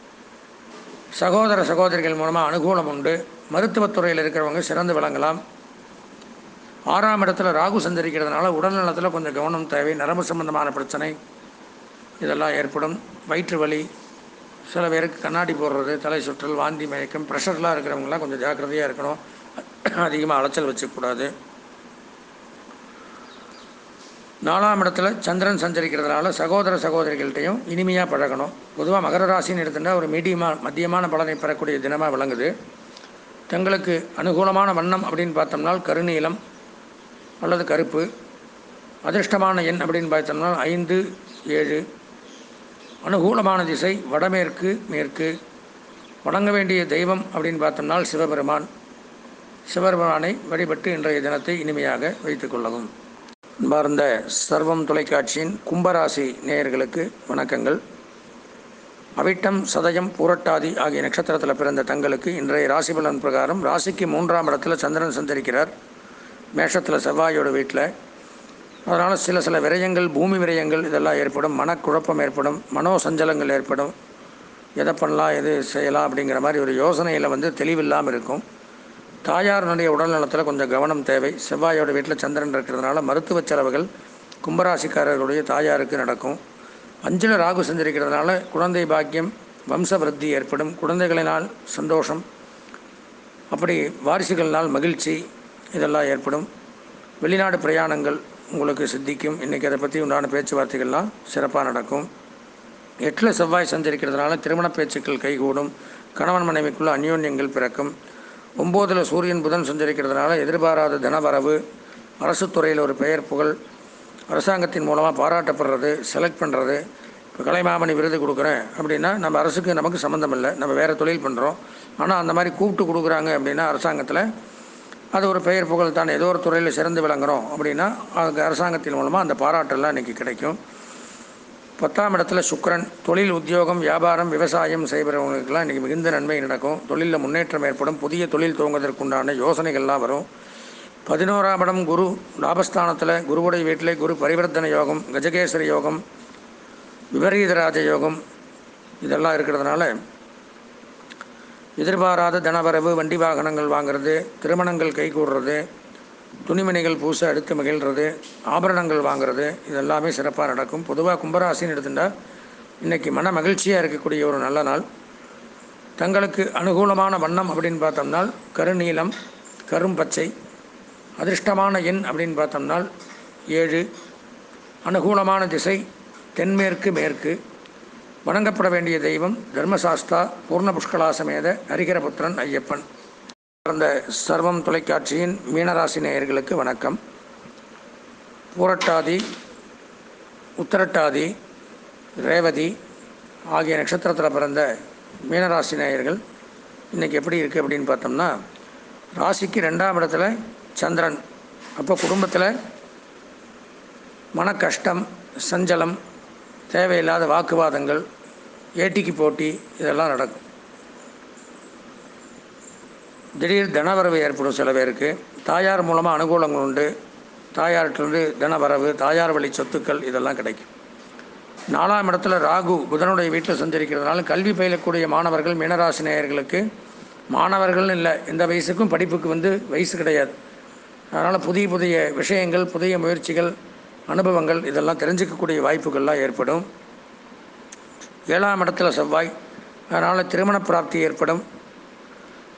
சகோதர சகோதரிகள் மூலமாக அனுகூலம் உண்டு மருத்துவத்துறையில் இருக்கிறவங்க சிறந்து விளங்கலாம் ஆறாம் இடத்துல ராகு சஞ்சரிக்கிறதுனால உடல் நலத்தில் கொஞ்சம் கவனம் தேவை நரம்பு சம்பந்தமான பிரச்சனை இதெல்லாம் ஏற்படும் வயிற்று வலி சில பேருக்கு கண்ணாடி போடுறது தலை சுற்றல் வாந்தி மயக்கம் ப்ரெஷர்லாம் இருக்கிறவங்களாம் கொஞ்சம் ஜாக்கிரதையாக இருக்கணும் அதிகமாக அலைச்சல் வச்சுக்கூடாது நாலாம் இடத்துல சந்திரன் சஞ்சரிக்கிறதுனால சகோதர சகோதரிகள்கிட்டையும் இனிமையாக பழகணும் பொதுவாக மகர ராசின்னு எடுத்துட்டா ஒரு மீடியமாக மத்தியமான பலனை பெறக்கூடிய தினமாக விளங்குது தங்களுக்கு அனுகூலமான வண்ணம் அப்படின்னு பார்த்தோம்னா கருநீலம் அல்லது கருப்பு அதிர்ஷ்டமான எண் அப்படின்னு பார்த்தோம்னா ஐந்து ஏழு அனுகூலமான திசை வடமேற்கு மேற்கு வணங்க வேண்டிய தெய்வம் அப்படின்னு பார்த்தோம்னா சிவபெருமான் சிவபெருமானை வழிபட்டு இன்றைய தினத்தை இனிமையாக வைத்துக் கொள்ளவும் அன்பார்ந்த சர்வம் தொலைக்காட்சியின் கும்பராசி நேயர்களுக்கு வணக்கங்கள் அவிட்டம் சதயம் பூரட்டாதி ஆகிய நட்சத்திரத்தில் பிறந்த தங்களுக்கு இன்றைய ராசி பலன் பிரகாரம் ராசிக்கு மூன்றாம் இடத்துல சந்திரன் சஞ்சரிக்கிறார் மேஷத்தில் செவ்வாயோட வீட்டில் அதனால் சில சில விரயங்கள் பூமி விரயங்கள் இதெல்லாம் ஏற்படும் மனக்குழப்பம் ஏற்படும் மனோ சஞ்சலங்கள் ஏற்படும் எதை பண்ணலாம் எது செய்யலாம் அப்படிங்கிற மாதிரி ஒரு யோசனையில் வந்து தெளிவில்லாமல் இருக்கும் தாயாருடைய உடல்நலத்தில் கொஞ்சம் கவனம் தேவை செவ்வாயோட வீட்டில் சந்திரன் இருக்கிறதுனால மருத்துவ செலவுகள் கும்பராசிக்காரர்களுடைய தாயாருக்கு நடக்கும் அஞ்சில் ராகு சஞ்சரிக்கிறதுனால குழந்தை பாக்கியம் வம்ச விருத்தி ஏற்படும் குழந்தைகளினால் சந்தோஷம் அப்படி வாரிசுகளினால் மகிழ்ச்சி இதெல்லாம் ஏற்படும் வெளிநாடு பிரயாணங்கள் உங்களுக்கு சித்திக்கும் இன்றைக்கி அதை பற்றி உண்டான பேச்சுவார்த்தைகள்லாம் சிறப்பாக நடக்கும் எட்டில் செவ்வாய் சஞ்சரிக்கிறதுனால திருமண பேச்சுக்கள் கைகூடும் கணவன் மனைவிக்குள்ள அந்யோன்யங்கள் பிறக்கும் ஒம்போதில் சூரியன் புதன் சஞ்சரிக்கிறதுனால எதிர்பாராத தனவரவு அரசு துறையில் ஒரு பெயர் புகழ் அரசாங்கத்தின் மூலமாக பாராட்டப்படுறது செலக்ட் பண்ணுறது இப்போ கலைமாமணி விருது கொடுக்குறேன் அப்படின்னா நம்ம அரசுக்கு நமக்கு சம்மந்தம் இல்லை நம்ம வேறு தொழில் பண்ணுறோம் ஆனால் அந்த மாதிரி கூப்பிட்டு கொடுக்குறாங்க அப்படின்னா அரசாங்கத்தில் அது ஒரு பெயர் புகழ் தான் ஏதோ ஒரு துறையில் சிறந்து விளங்குறோம் அப்படின்னா அதுக்கு அரசாங்கத்தின் மூலமாக அந்த பாராட்டெல்லாம் இன்றைக்கி கிடைக்கும் பத்தாம் இடத்துல சுக்கிரன் தொழில் உத்தியோகம் வியாபாரம் விவசாயம் செய்கிறவங்களுக்கெல்லாம் இன்றைக்கி மிகுந்த நன்மை நடக்கும் தொழிலில் முன்னேற்றம் ஏற்படும் புதிய தொழில் துவங்குவதற்குண்டான யோசனைகள்லாம் வரும் பதினோராம் இடம் குரு லாபஸ்தானத்தில் குருவுடைய வீட்டிலே குரு பரிவர்த்தன யோகம் கஜகேசரி யோகம் விபரீதராஜ யோகம் இதெல்லாம் இருக்கிறதுனால எதிர்பாராத தனவரவு வண்டி வாகனங்கள் வாங்குறது திருமணங்கள் கைகூடுறது துணிமணிகள் பூச அடுத்து மகிழ்றது ஆபரணங்கள் வாங்குறது இதெல்லாமே சிறப்பாக நடக்கும் பொதுவாக கும்பராசின்னு எடுத்துட்டா இன்றைக்கி மன மகிழ்ச்சியாக இருக்கக்கூடிய ஒரு நல்ல நாள் தங்களுக்கு அனுகூலமான வண்ணம் அப்படின்னு பார்த்தோம்னால் கருநீலம் கரும்பச்சை அதிர்ஷ்டமான எண் அப்படின்னு பார்த்தோம்னா ஏழு அனுகூலமான திசை தென்மேற்கு மேற்கு வணங்கப்பட வேண்டிய தெய்வம் தர்மசாஸ்தா பூர்ண புஷ்கலாசமேத ஹரிகரபுத்திரன் ஐயப்பன் அந்த சர்வம் தொலைக்காட்சியின் மீனராசி நேயர்களுக்கு வணக்கம் பூரட்டாதி உத்தரட்டாதி ரேவதி ஆகிய நட்சத்திரத்தில் பிறந்த மீனராசி நேயர்கள் இன்றைக்கி எப்படி இருக்குது அப்படின்னு பார்த்தோம்னா ராசிக்கு ரெண்டாம் இடத்துல சந்திரன் அப்போ குடும்பத்தில் மன கஷ்டம் சஞ்சலம் தேவையில்லாத வாக்குவாதங்கள் ஏட்டிக்கு போட்டி இதெல்லாம் நடக்கும் திடீர் தனவரவு ஏற்படும் சில பேருக்கு தாயார் மூலமாக அனுகூலங்கள் உண்டு தாயார்கிட்டருந்து தனவரவு தாயார் வழி சொத்துக்கள் இதெல்லாம் கிடைக்கும் நாலாம் இடத்துல ராகு புதனுடைய வீட்டில் சஞ்சரிக்கிறதுனால கல்வி பயிலக்கூடிய மாணவர்கள் மீனராசி நேயர்களுக்கு மாணவர்கள்னு இல்லை எந்த வயசுக்கும் படிப்புக்கு வந்து வயசு கிடையாது அதனால் புதிய புதிய விஷயங்கள் புதிய முயற்சிகள் அனுபவங்கள் இதெல்லாம் தெரிஞ்சுக்கக்கூடிய வாய்ப்புகள்லாம் ஏற்படும் ஏழாம் இடத்துல செவ்வாய் அதனால் திருமண பிராப்தி ஏற்படும்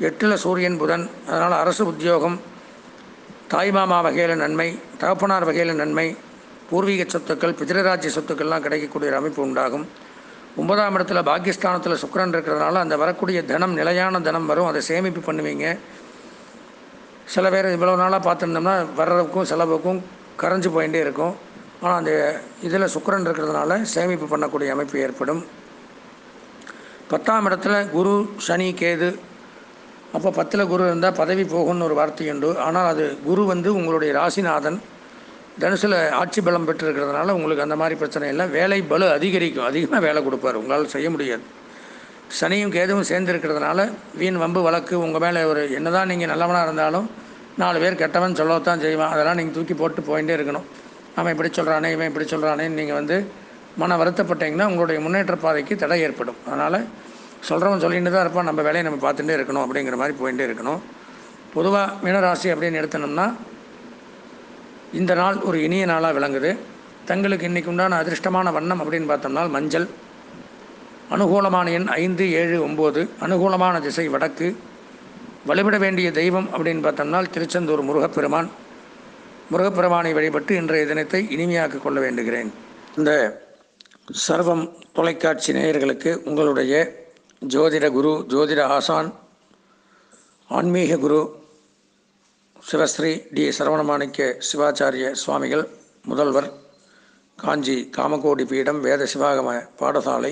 எட்டில் சூரியன் புதன் அதனால் அரசு உத்தியோகம் தாய்மாமா வகையில் நன்மை தகப்பனார் வகையில் நன்மை பூர்வீக சொத்துக்கள் பிதிரராஜ்ய சொத்துக்கள்லாம் கிடைக்கக்கூடிய ஒரு அமைப்பு உண்டாகும் ஒன்பதாம் இடத்துல பாக்கியஸ்தானத்தில் சுக்கிரன் இருக்கிறதுனால அந்த வரக்கூடிய தனம் நிலையான தனம் வரும் அதை சேமிப்பு பண்ணுவீங்க சில பேர் இவ்வளோ நாளாக பார்த்துருந்தோம்னா வர்றதுக்கும் செலவுக்கும் கரைஞ்சு போயிட்டே இருக்கும் ஆனால் அந்த இதில் சுக்கிரன் இருக்கிறதுனால சேமிப்பு பண்ணக்கூடிய அமைப்பு ஏற்படும் பத்தாம் இடத்துல குரு சனி கேது அப்போ பத்தில் குரு இருந்தால் பதவி போகும்னு ஒரு வார்த்தை உண்டு ஆனால் அது குரு வந்து உங்களுடைய ராசிநாதன் தனுசில் ஆட்சி பலம் பெற்றிருக்கிறதுனால உங்களுக்கு அந்த மாதிரி பிரச்சனை இல்லை வேலை பலு அதிகரிக்கும் அதிகமாக வேலை கொடுப்பார் உங்களால் செய்ய முடியாது சனியும் கேதுவும் சேர்ந்து இருக்கிறதுனால வீண் வம்பு வழக்கு உங்கள் மேலே ஒரு என்னதான் நீங்கள் நல்லவனாக இருந்தாலும் நாலு பேர் கெட்டவன் சொல்லத்தான் செய்வான் அதெல்லாம் நீங்கள் தூக்கி போட்டு போயிட்டே இருக்கணும் அவன் இப்படி சொல்கிறானே இவன் இப்படி சொல்கிறானேன்னு நீங்கள் வந்து மன வருத்தப்பட்டீங்கன்னா உங்களுடைய முன்னேற்ற பாதைக்கு தடை ஏற்படும் அதனால் சொல்கிறவன் சொல்லிட்டு தான் இருப்பான் நம்ம வேலையை நம்ம பார்த்துட்டே இருக்கணும் அப்படிங்கிற மாதிரி போயிட்டே இருக்கணும் பொதுவாக மீனராசி அப்படின்னு எடுத்தனோம்னா இந்த நாள் ஒரு இனிய நாளாக விளங்குது தங்களுக்கு இன்றைக்கு உண்டான அதிர்ஷ்டமான வண்ணம் அப்படின்னு பார்த்தோம்னா மஞ்சள் அனுகூலமான எண் ஐந்து ஏழு ஒம்பது அனுகூலமான திசை வடக்கு வழிபட வேண்டிய தெய்வம் அப்படின்னு பார்த்தோம்னா திருச்செந்தூர் முருகப்பெருமான் முருகப்பெருமானை வழிபட்டு இன்றைய தினத்தை இனிமையாக்கிக் கொள்ள வேண்டுகிறேன் இந்த சர்வம் தொலைக்காட்சி நேயர்களுக்கு உங்களுடைய ஜோதிட குரு ஜோதிட ஆசான் ஆன்மீக குரு சிவஸ்ரீ டி சரவணமாணிக்க சிவாச்சாரிய சுவாமிகள் முதல்வர் காஞ்சி காமகோடி பீடம் வேத சிவாகம பாடசாலை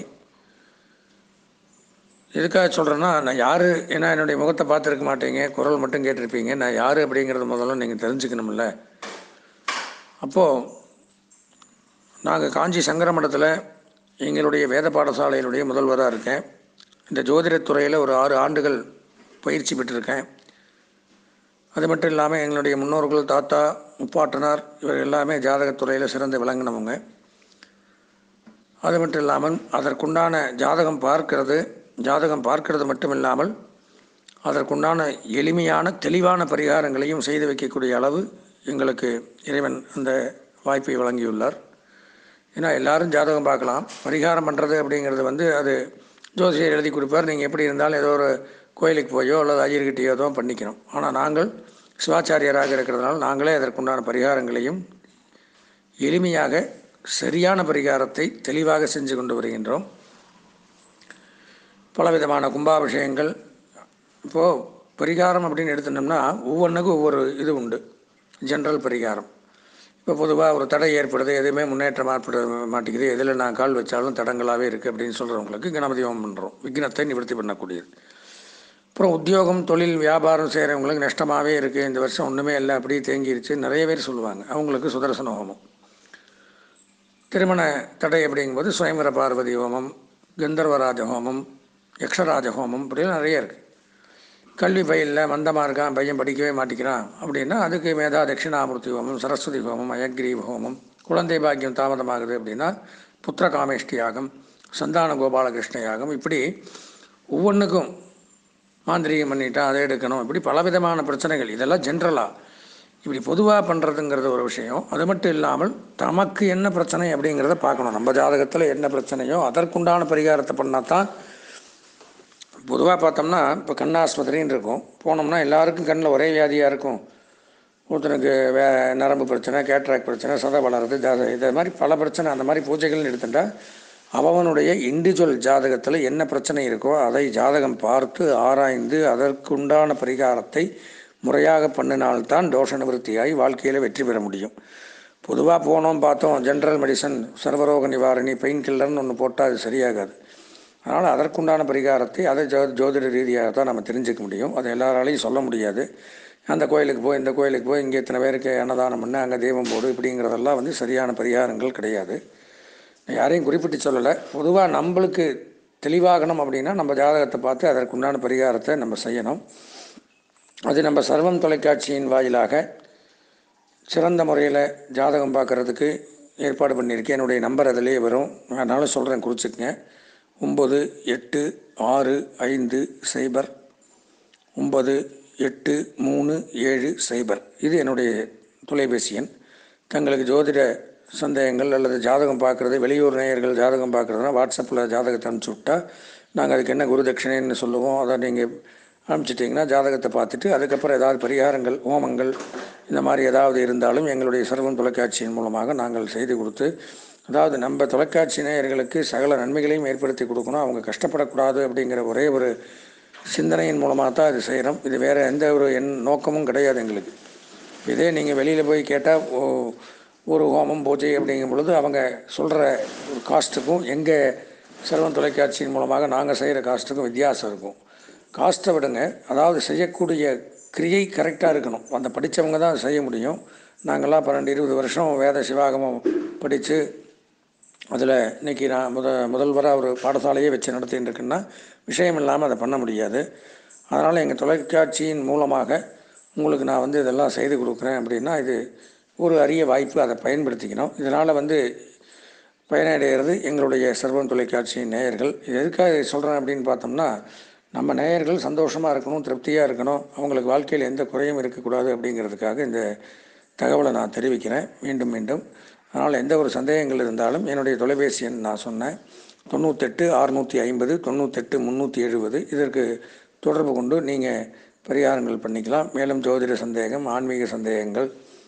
எதுக்காக சொல்கிறேன்னா நான் யார் ஏன்னா என்னுடைய முகத்தை பார்த்துருக்க மாட்டீங்க குரல் மட்டும் கேட்டிருப்பீங்க நான் யார் அப்படிங்கிறது முதல்ல நீங்கள் தெரிஞ்சுக்கணும்ல அப்போது நாங்கள் காஞ்சி சங்கர மடத்தில் எங்களுடைய வேத பாடசாலையினுடைய முதல்வராக இருக்கேன் இந்த ஜோதிடத் துறையில் ஒரு ஆறு ஆண்டுகள் பயிற்சி பெற்றிருக்கேன் அது மட்டும் இல்லாமல் எங்களுடைய முன்னோர்கள் தாத்தா முப்பாட்டனார் இவர் எல்லாமே ஜாதகத் துறையில் சிறந்து விளங்கினவங்க அது மட்டும் இல்லாமல் அதற்குண்டான ஜாதகம் பார்க்கிறது ஜாதகம் பார்க்கிறது மட்டும் இல்லாமல் அதற்குண்டான எளிமையான தெளிவான பரிகாரங்களையும் செய்து வைக்கக்கூடிய அளவு எங்களுக்கு இறைவன் அந்த வாய்ப்பை வழங்கியுள்ளார் ஏன்னா எல்லாரும் ஜாதகம் பார்க்கலாம் பரிகாரம் பண்ணுறது அப்படிங்கிறது வந்து அது ஜோசியர் எழுதி கொடுப்பார் நீங்கள் எப்படி இருந்தாலும் ஏதோ ஒரு கோயிலுக்கு போயோ அல்லது ஐயர்கிட்டயோ தான் பண்ணிக்கணும் ஆனால் நாங்கள் சிவாச்சாரியராக இருக்கிறதுனால நாங்களே அதற்குண்டான பரிகாரங்களையும் எளிமையாக சரியான பரிகாரத்தை தெளிவாக செஞ்சு கொண்டு வருகின்றோம் பலவிதமான கும்பாபிஷேகங்கள் இப்போது பரிகாரம் அப்படின்னு எடுத்துட்டோம்னா ஒவ்வொன்றுக்கும் ஒவ்வொரு இது உண்டு ஜென்ரல் பரிகாரம் இப்போ பொதுவாக ஒரு தடை ஏற்படுது எதுவுமே முன்னேற்றம் ஏற்பட மாட்டேங்குது எதில் நான் கால் வச்சாலும் தடங்களாகவே இருக்குது அப்படின்னு சொல்கிறவங்களுக்கு கணபதி ஹோமம் பண்ணுறோம் விக்னத்தை நிவர்த்தி பண்ணக்கூடியது அப்புறம் உத்தியோகம் தொழில் வியாபாரம் செய்கிறவங்களுக்கு நஷ்டமாகவே இருக்குது இந்த வருஷம் ஒன்றுமே இல்லை அப்படியே தேங்கிருச்சு நிறைய பேர் சொல்லுவாங்க அவங்களுக்கு சுதர்சன ஹோமம் திருமண தடை அப்படிங்கும்போது சுயம்பர பார்வதி ஹோமம் கந்தர்வராஜ ஹோமம் யக்ஷராஜ ஹோமம் இப்படிலாம் நிறைய இருக்குது கல்வி பயிலில் மந்தமாக இருக்கான் பையன் படிக்கவே மாட்டேங்கிறான் அப்படின்னா அதுக்கு மேதா தட்சிணாமூர்த்தி ஹோமம் சரஸ்வதி ஹோமம் அயக்ரீவ் ஹோமம் குழந்தை பாக்கியம் தாமதமாகுது அப்படின்னா புத்திர காமேஷ்டி யாகம் சந்தான கோபாலகிருஷ்ண யாகம் இப்படி ஒவ்வொன்றுக்கும் மாந்திரீகம் பண்ணிட்டா அதை எடுக்கணும் இப்படி பலவிதமான பிரச்சனைகள் இதெல்லாம் ஜென்ரலாக இப்படி பொதுவாக பண்ணுறதுங்கிறது ஒரு விஷயம் அது மட்டும் இல்லாமல் தமக்கு என்ன பிரச்சனை அப்படிங்கிறத பார்க்கணும் நம்ம ஜாதகத்தில் என்ன பிரச்சனையோ அதற்குண்டான பரிகாரத்தை பண்ணால் தான் பொதுவாக பார்த்தோம்னா இப்போ கண்ணாஸ்பத்திரின்னு இருக்கும் போனோம்னா எல்லாருக்கும் கண்ணில் ஒரே வியாதியாக இருக்கும் ஒருத்தனுக்கு வே நரம்பு பிரச்சனை கேட்ராக் பிரச்சனை சதை வளருது ஜாத இதை மாதிரி பல பிரச்சனை அந்த மாதிரி பூஜைகள்னு எடுத்துட்டா அவனுடைய இண்டிவிஜுவல் ஜாதகத்தில் என்ன பிரச்சனை இருக்கோ அதை ஜாதகம் பார்த்து ஆராய்ந்து அதற்குண்டான பரிகாரத்தை முறையாக பண்ணினால்தான் தோஷ நிவர்த்தியாகி வாழ்க்கையில் வெற்றி பெற முடியும் பொதுவாக போனோம் பார்த்தோம் ஜென்ரல் மெடிசன் சர்வரோக நிவாரணி பெயின் கில்லர்னு ஒன்று போட்டால் அது சரியாகாது அதனால் அதற்குண்டான பரிகாரத்தை அதை ஜோ ஜோதிட ரீதியாக தான் நம்ம தெரிஞ்சுக்க முடியும் அதை எல்லாராலையும் சொல்ல முடியாது அந்த கோயிலுக்கு போய் இந்த கோயிலுக்கு போய் இங்கே இத்தனை பேருக்கு அன்னதானம் பண்ணு அங்கே தெய்வம் போடு இப்படிங்கிறதெல்லாம் வந்து சரியான பரிகாரங்கள் கிடையாது நான் யாரையும் குறிப்பிட்டு சொல்லலை பொதுவாக நம்மளுக்கு தெளிவாகணும் அப்படின்னா நம்ம ஜாதகத்தை பார்த்து அதற்குண்டான பரிகாரத்தை நம்ம செய்யணும் அது நம்ம சர்வம் தொலைக்காட்சியின் வாயிலாக சிறந்த முறையில் ஜாதகம் பார்க்குறதுக்கு ஏற்பாடு பண்ணியிருக்கேன் என்னுடைய நம்பர் அதிலே வரும் அதனால சொல்கிறேன் குறிச்சிக்கங்க ஒம்பது எட்டு ஆறு ஐந்து சைபர் ஒம்பது எட்டு மூணு ஏழு சைபர் இது என்னுடைய தொலைபேசி எண் தங்களுக்கு ஜோதிட சந்தேகங்கள் அல்லது ஜாதகம் பார்க்குறது வெளியூர் நேயர்கள் ஜாதகம் பார்க்குறதுனா வாட்ஸ்அப்பில் ஜாதகத்தை அனுப்பிச்சி விட்டா நாங்கள் அதுக்கு என்ன குரு தட்சிணைன்னு சொல்லுவோம் அதை நீங்கள் அனுப்பிச்சிட்டிங்கன்னா ஜாதகத்தை பார்த்துட்டு அதுக்கப்புறம் ஏதாவது பரிகாரங்கள் ஹோமங்கள் இந்த மாதிரி ஏதாவது இருந்தாலும் எங்களுடைய சர்வம் தொலைக்காட்சியின் மூலமாக நாங்கள் செய்து கொடுத்து அதாவது நம்ம தொலைக்காட்சி நேயர்களுக்கு சகல நன்மைகளையும் ஏற்படுத்தி கொடுக்கணும் அவங்க கஷ்டப்படக்கூடாது அப்படிங்கிற ஒரே ஒரு சிந்தனையின் மூலமாக தான் இது செய்கிறோம் இது வேறு எந்த ஒரு என் நோக்கமும் கிடையாது எங்களுக்கு இதே நீங்கள் வெளியில் போய் கேட்டால் ஒரு ஹோமம் பூஜை அப்படிங்கும் பொழுது அவங்க சொல்கிற ஒரு காஸ்ட்டுக்கும் எங்கள் சிரவன் தொலைக்காட்சியின் மூலமாக நாங்கள் செய்கிற காஸ்ட்டுக்கும் வித்தியாசம் இருக்கும் காஸ்ட்டை விடுங்க அதாவது செய்யக்கூடிய கிரியை கரெக்டாக இருக்கணும் அந்த படித்தவங்க தான் செய்ய முடியும் நாங்கள்லாம் பன்னெண்டு இருபது வருஷம் வேத சிவாகமம் படித்து அதில் இன்றைக்கி நான் முத முதல்வராக ஒரு பாடசாலையே வச்சு நடத்தின்னு இருக்குன்னா விஷயம் இல்லாமல் அதை பண்ண முடியாது அதனால் எங்கள் தொலைக்காட்சியின் மூலமாக உங்களுக்கு நான் வந்து இதெல்லாம் செய்து கொடுக்குறேன் அப்படின்னா இது ஒரு அரிய வாய்ப்பு அதை பயன்படுத்திக்கணும் இதனால் வந்து பயனடைகிறது எங்களுடைய சர்வம் தொலைக்காட்சியின் நேயர்கள் இது எதுக்காக சொல்கிறேன் அப்படின்னு பார்த்தோம்னா நம்ம நேயர்கள் சந்தோஷமாக இருக்கணும் திருப்தியாக இருக்கணும் அவங்களுக்கு வாழ்க்கையில் எந்த குறையும் இருக்கக்கூடாது அப்படிங்கிறதுக்காக இந்த தகவலை நான் தெரிவிக்கிறேன் மீண்டும் மீண்டும் அதனால் எந்த ஒரு சந்தேகங்கள் இருந்தாலும் என்னுடைய தொலைபேசி எண் நான் சொன்னேன் தொண்ணூத்தெட்டு அறுநூற்றி ஐம்பது தொண்ணூத்தெட்டு முந்நூற்றி எழுபது இதற்கு தொடர்பு கொண்டு நீங்கள் பரிகாரங்கள் பண்ணிக்கலாம் மேலும் ஜோதிட சந்தேகம் ஆன்மீக சந்தேகங்கள்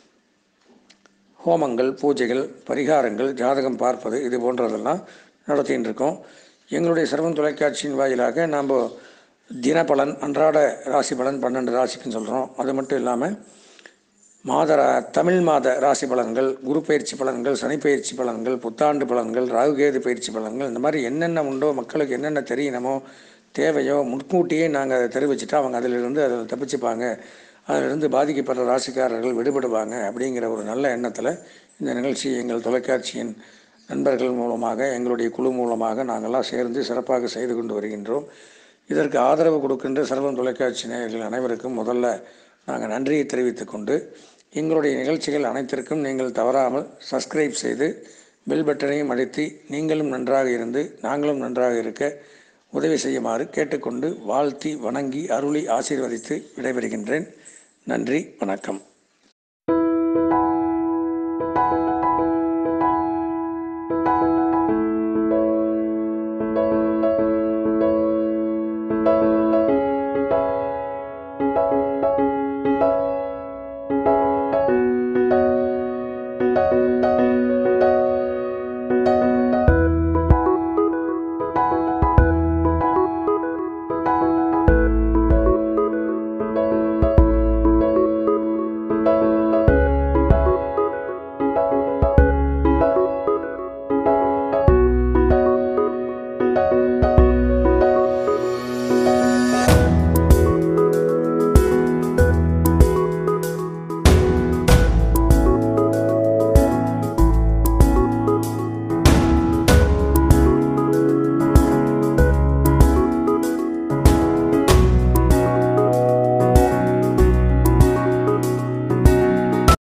ஹோமங்கள் பூஜைகள் பரிகாரங்கள் ஜாதகம் பார்ப்பது இது போன்றதெல்லாம் நடத்தின்னு இருக்கோம் எங்களுடைய சிரமம் தொலைக்காட்சியின் வாயிலாக நாம் தினபலன் அன்றாட ராசி பலன் பன்னெண்டு ராசிக்குன்னு சொல்கிறோம் அது மட்டும் இல்லாமல் மாத ரா- தமிழ் மாத ராசி பலன்கள் குரு பயிற்சி பலன்கள் சனி பயிற்சி பலன்கள் புத்தாண்டு பலன்கள் ராகுகேது பயிற்சி பலன்கள் இந்த மாதிரி என்னென்ன உண்டோ மக்களுக்கு என்னென்ன தெரியணுமோ தேவையோ முன்கூட்டியே நாங்கள் அதை தெரிவிச்சுட்டா அவங்க அதிலிருந்து அதில் தப்பிச்சுப்பாங்க அதிலிருந்து பாதிக்கப்படுற ராசிக்காரர்கள் விடுபடுவாங்க அப்படிங்கிற ஒரு நல்ல எண்ணத்தில் இந்த நிகழ்ச்சி எங்கள் தொலைக்காட்சியின் நண்பர்கள் மூலமாக எங்களுடைய குழு மூலமாக நாங்கள்லாம் சேர்ந்து சிறப்பாக செய்து கொண்டு வருகின்றோம் இதற்கு ஆதரவு கொடுக்கின்ற சர்வம் தொலைக்காட்சி நேயர்கள் அனைவருக்கும் முதல்ல நாங்கள் நன்றியை தெரிவித்துக் கொண்டு எங்களுடைய நிகழ்ச்சிகள் அனைத்திற்கும் நீங்கள் தவறாமல் சப்ஸ்கிரைப் செய்து பெல் பட்டனையும் அழுத்தி நீங்களும் நன்றாக இருந்து நாங்களும் நன்றாக இருக்க உதவி செய்யுமாறு கேட்டுக்கொண்டு வாழ்த்தி வணங்கி அருளி ஆசீர்வதித்து விடைபெறுகின்றேன் நன்றி வணக்கம்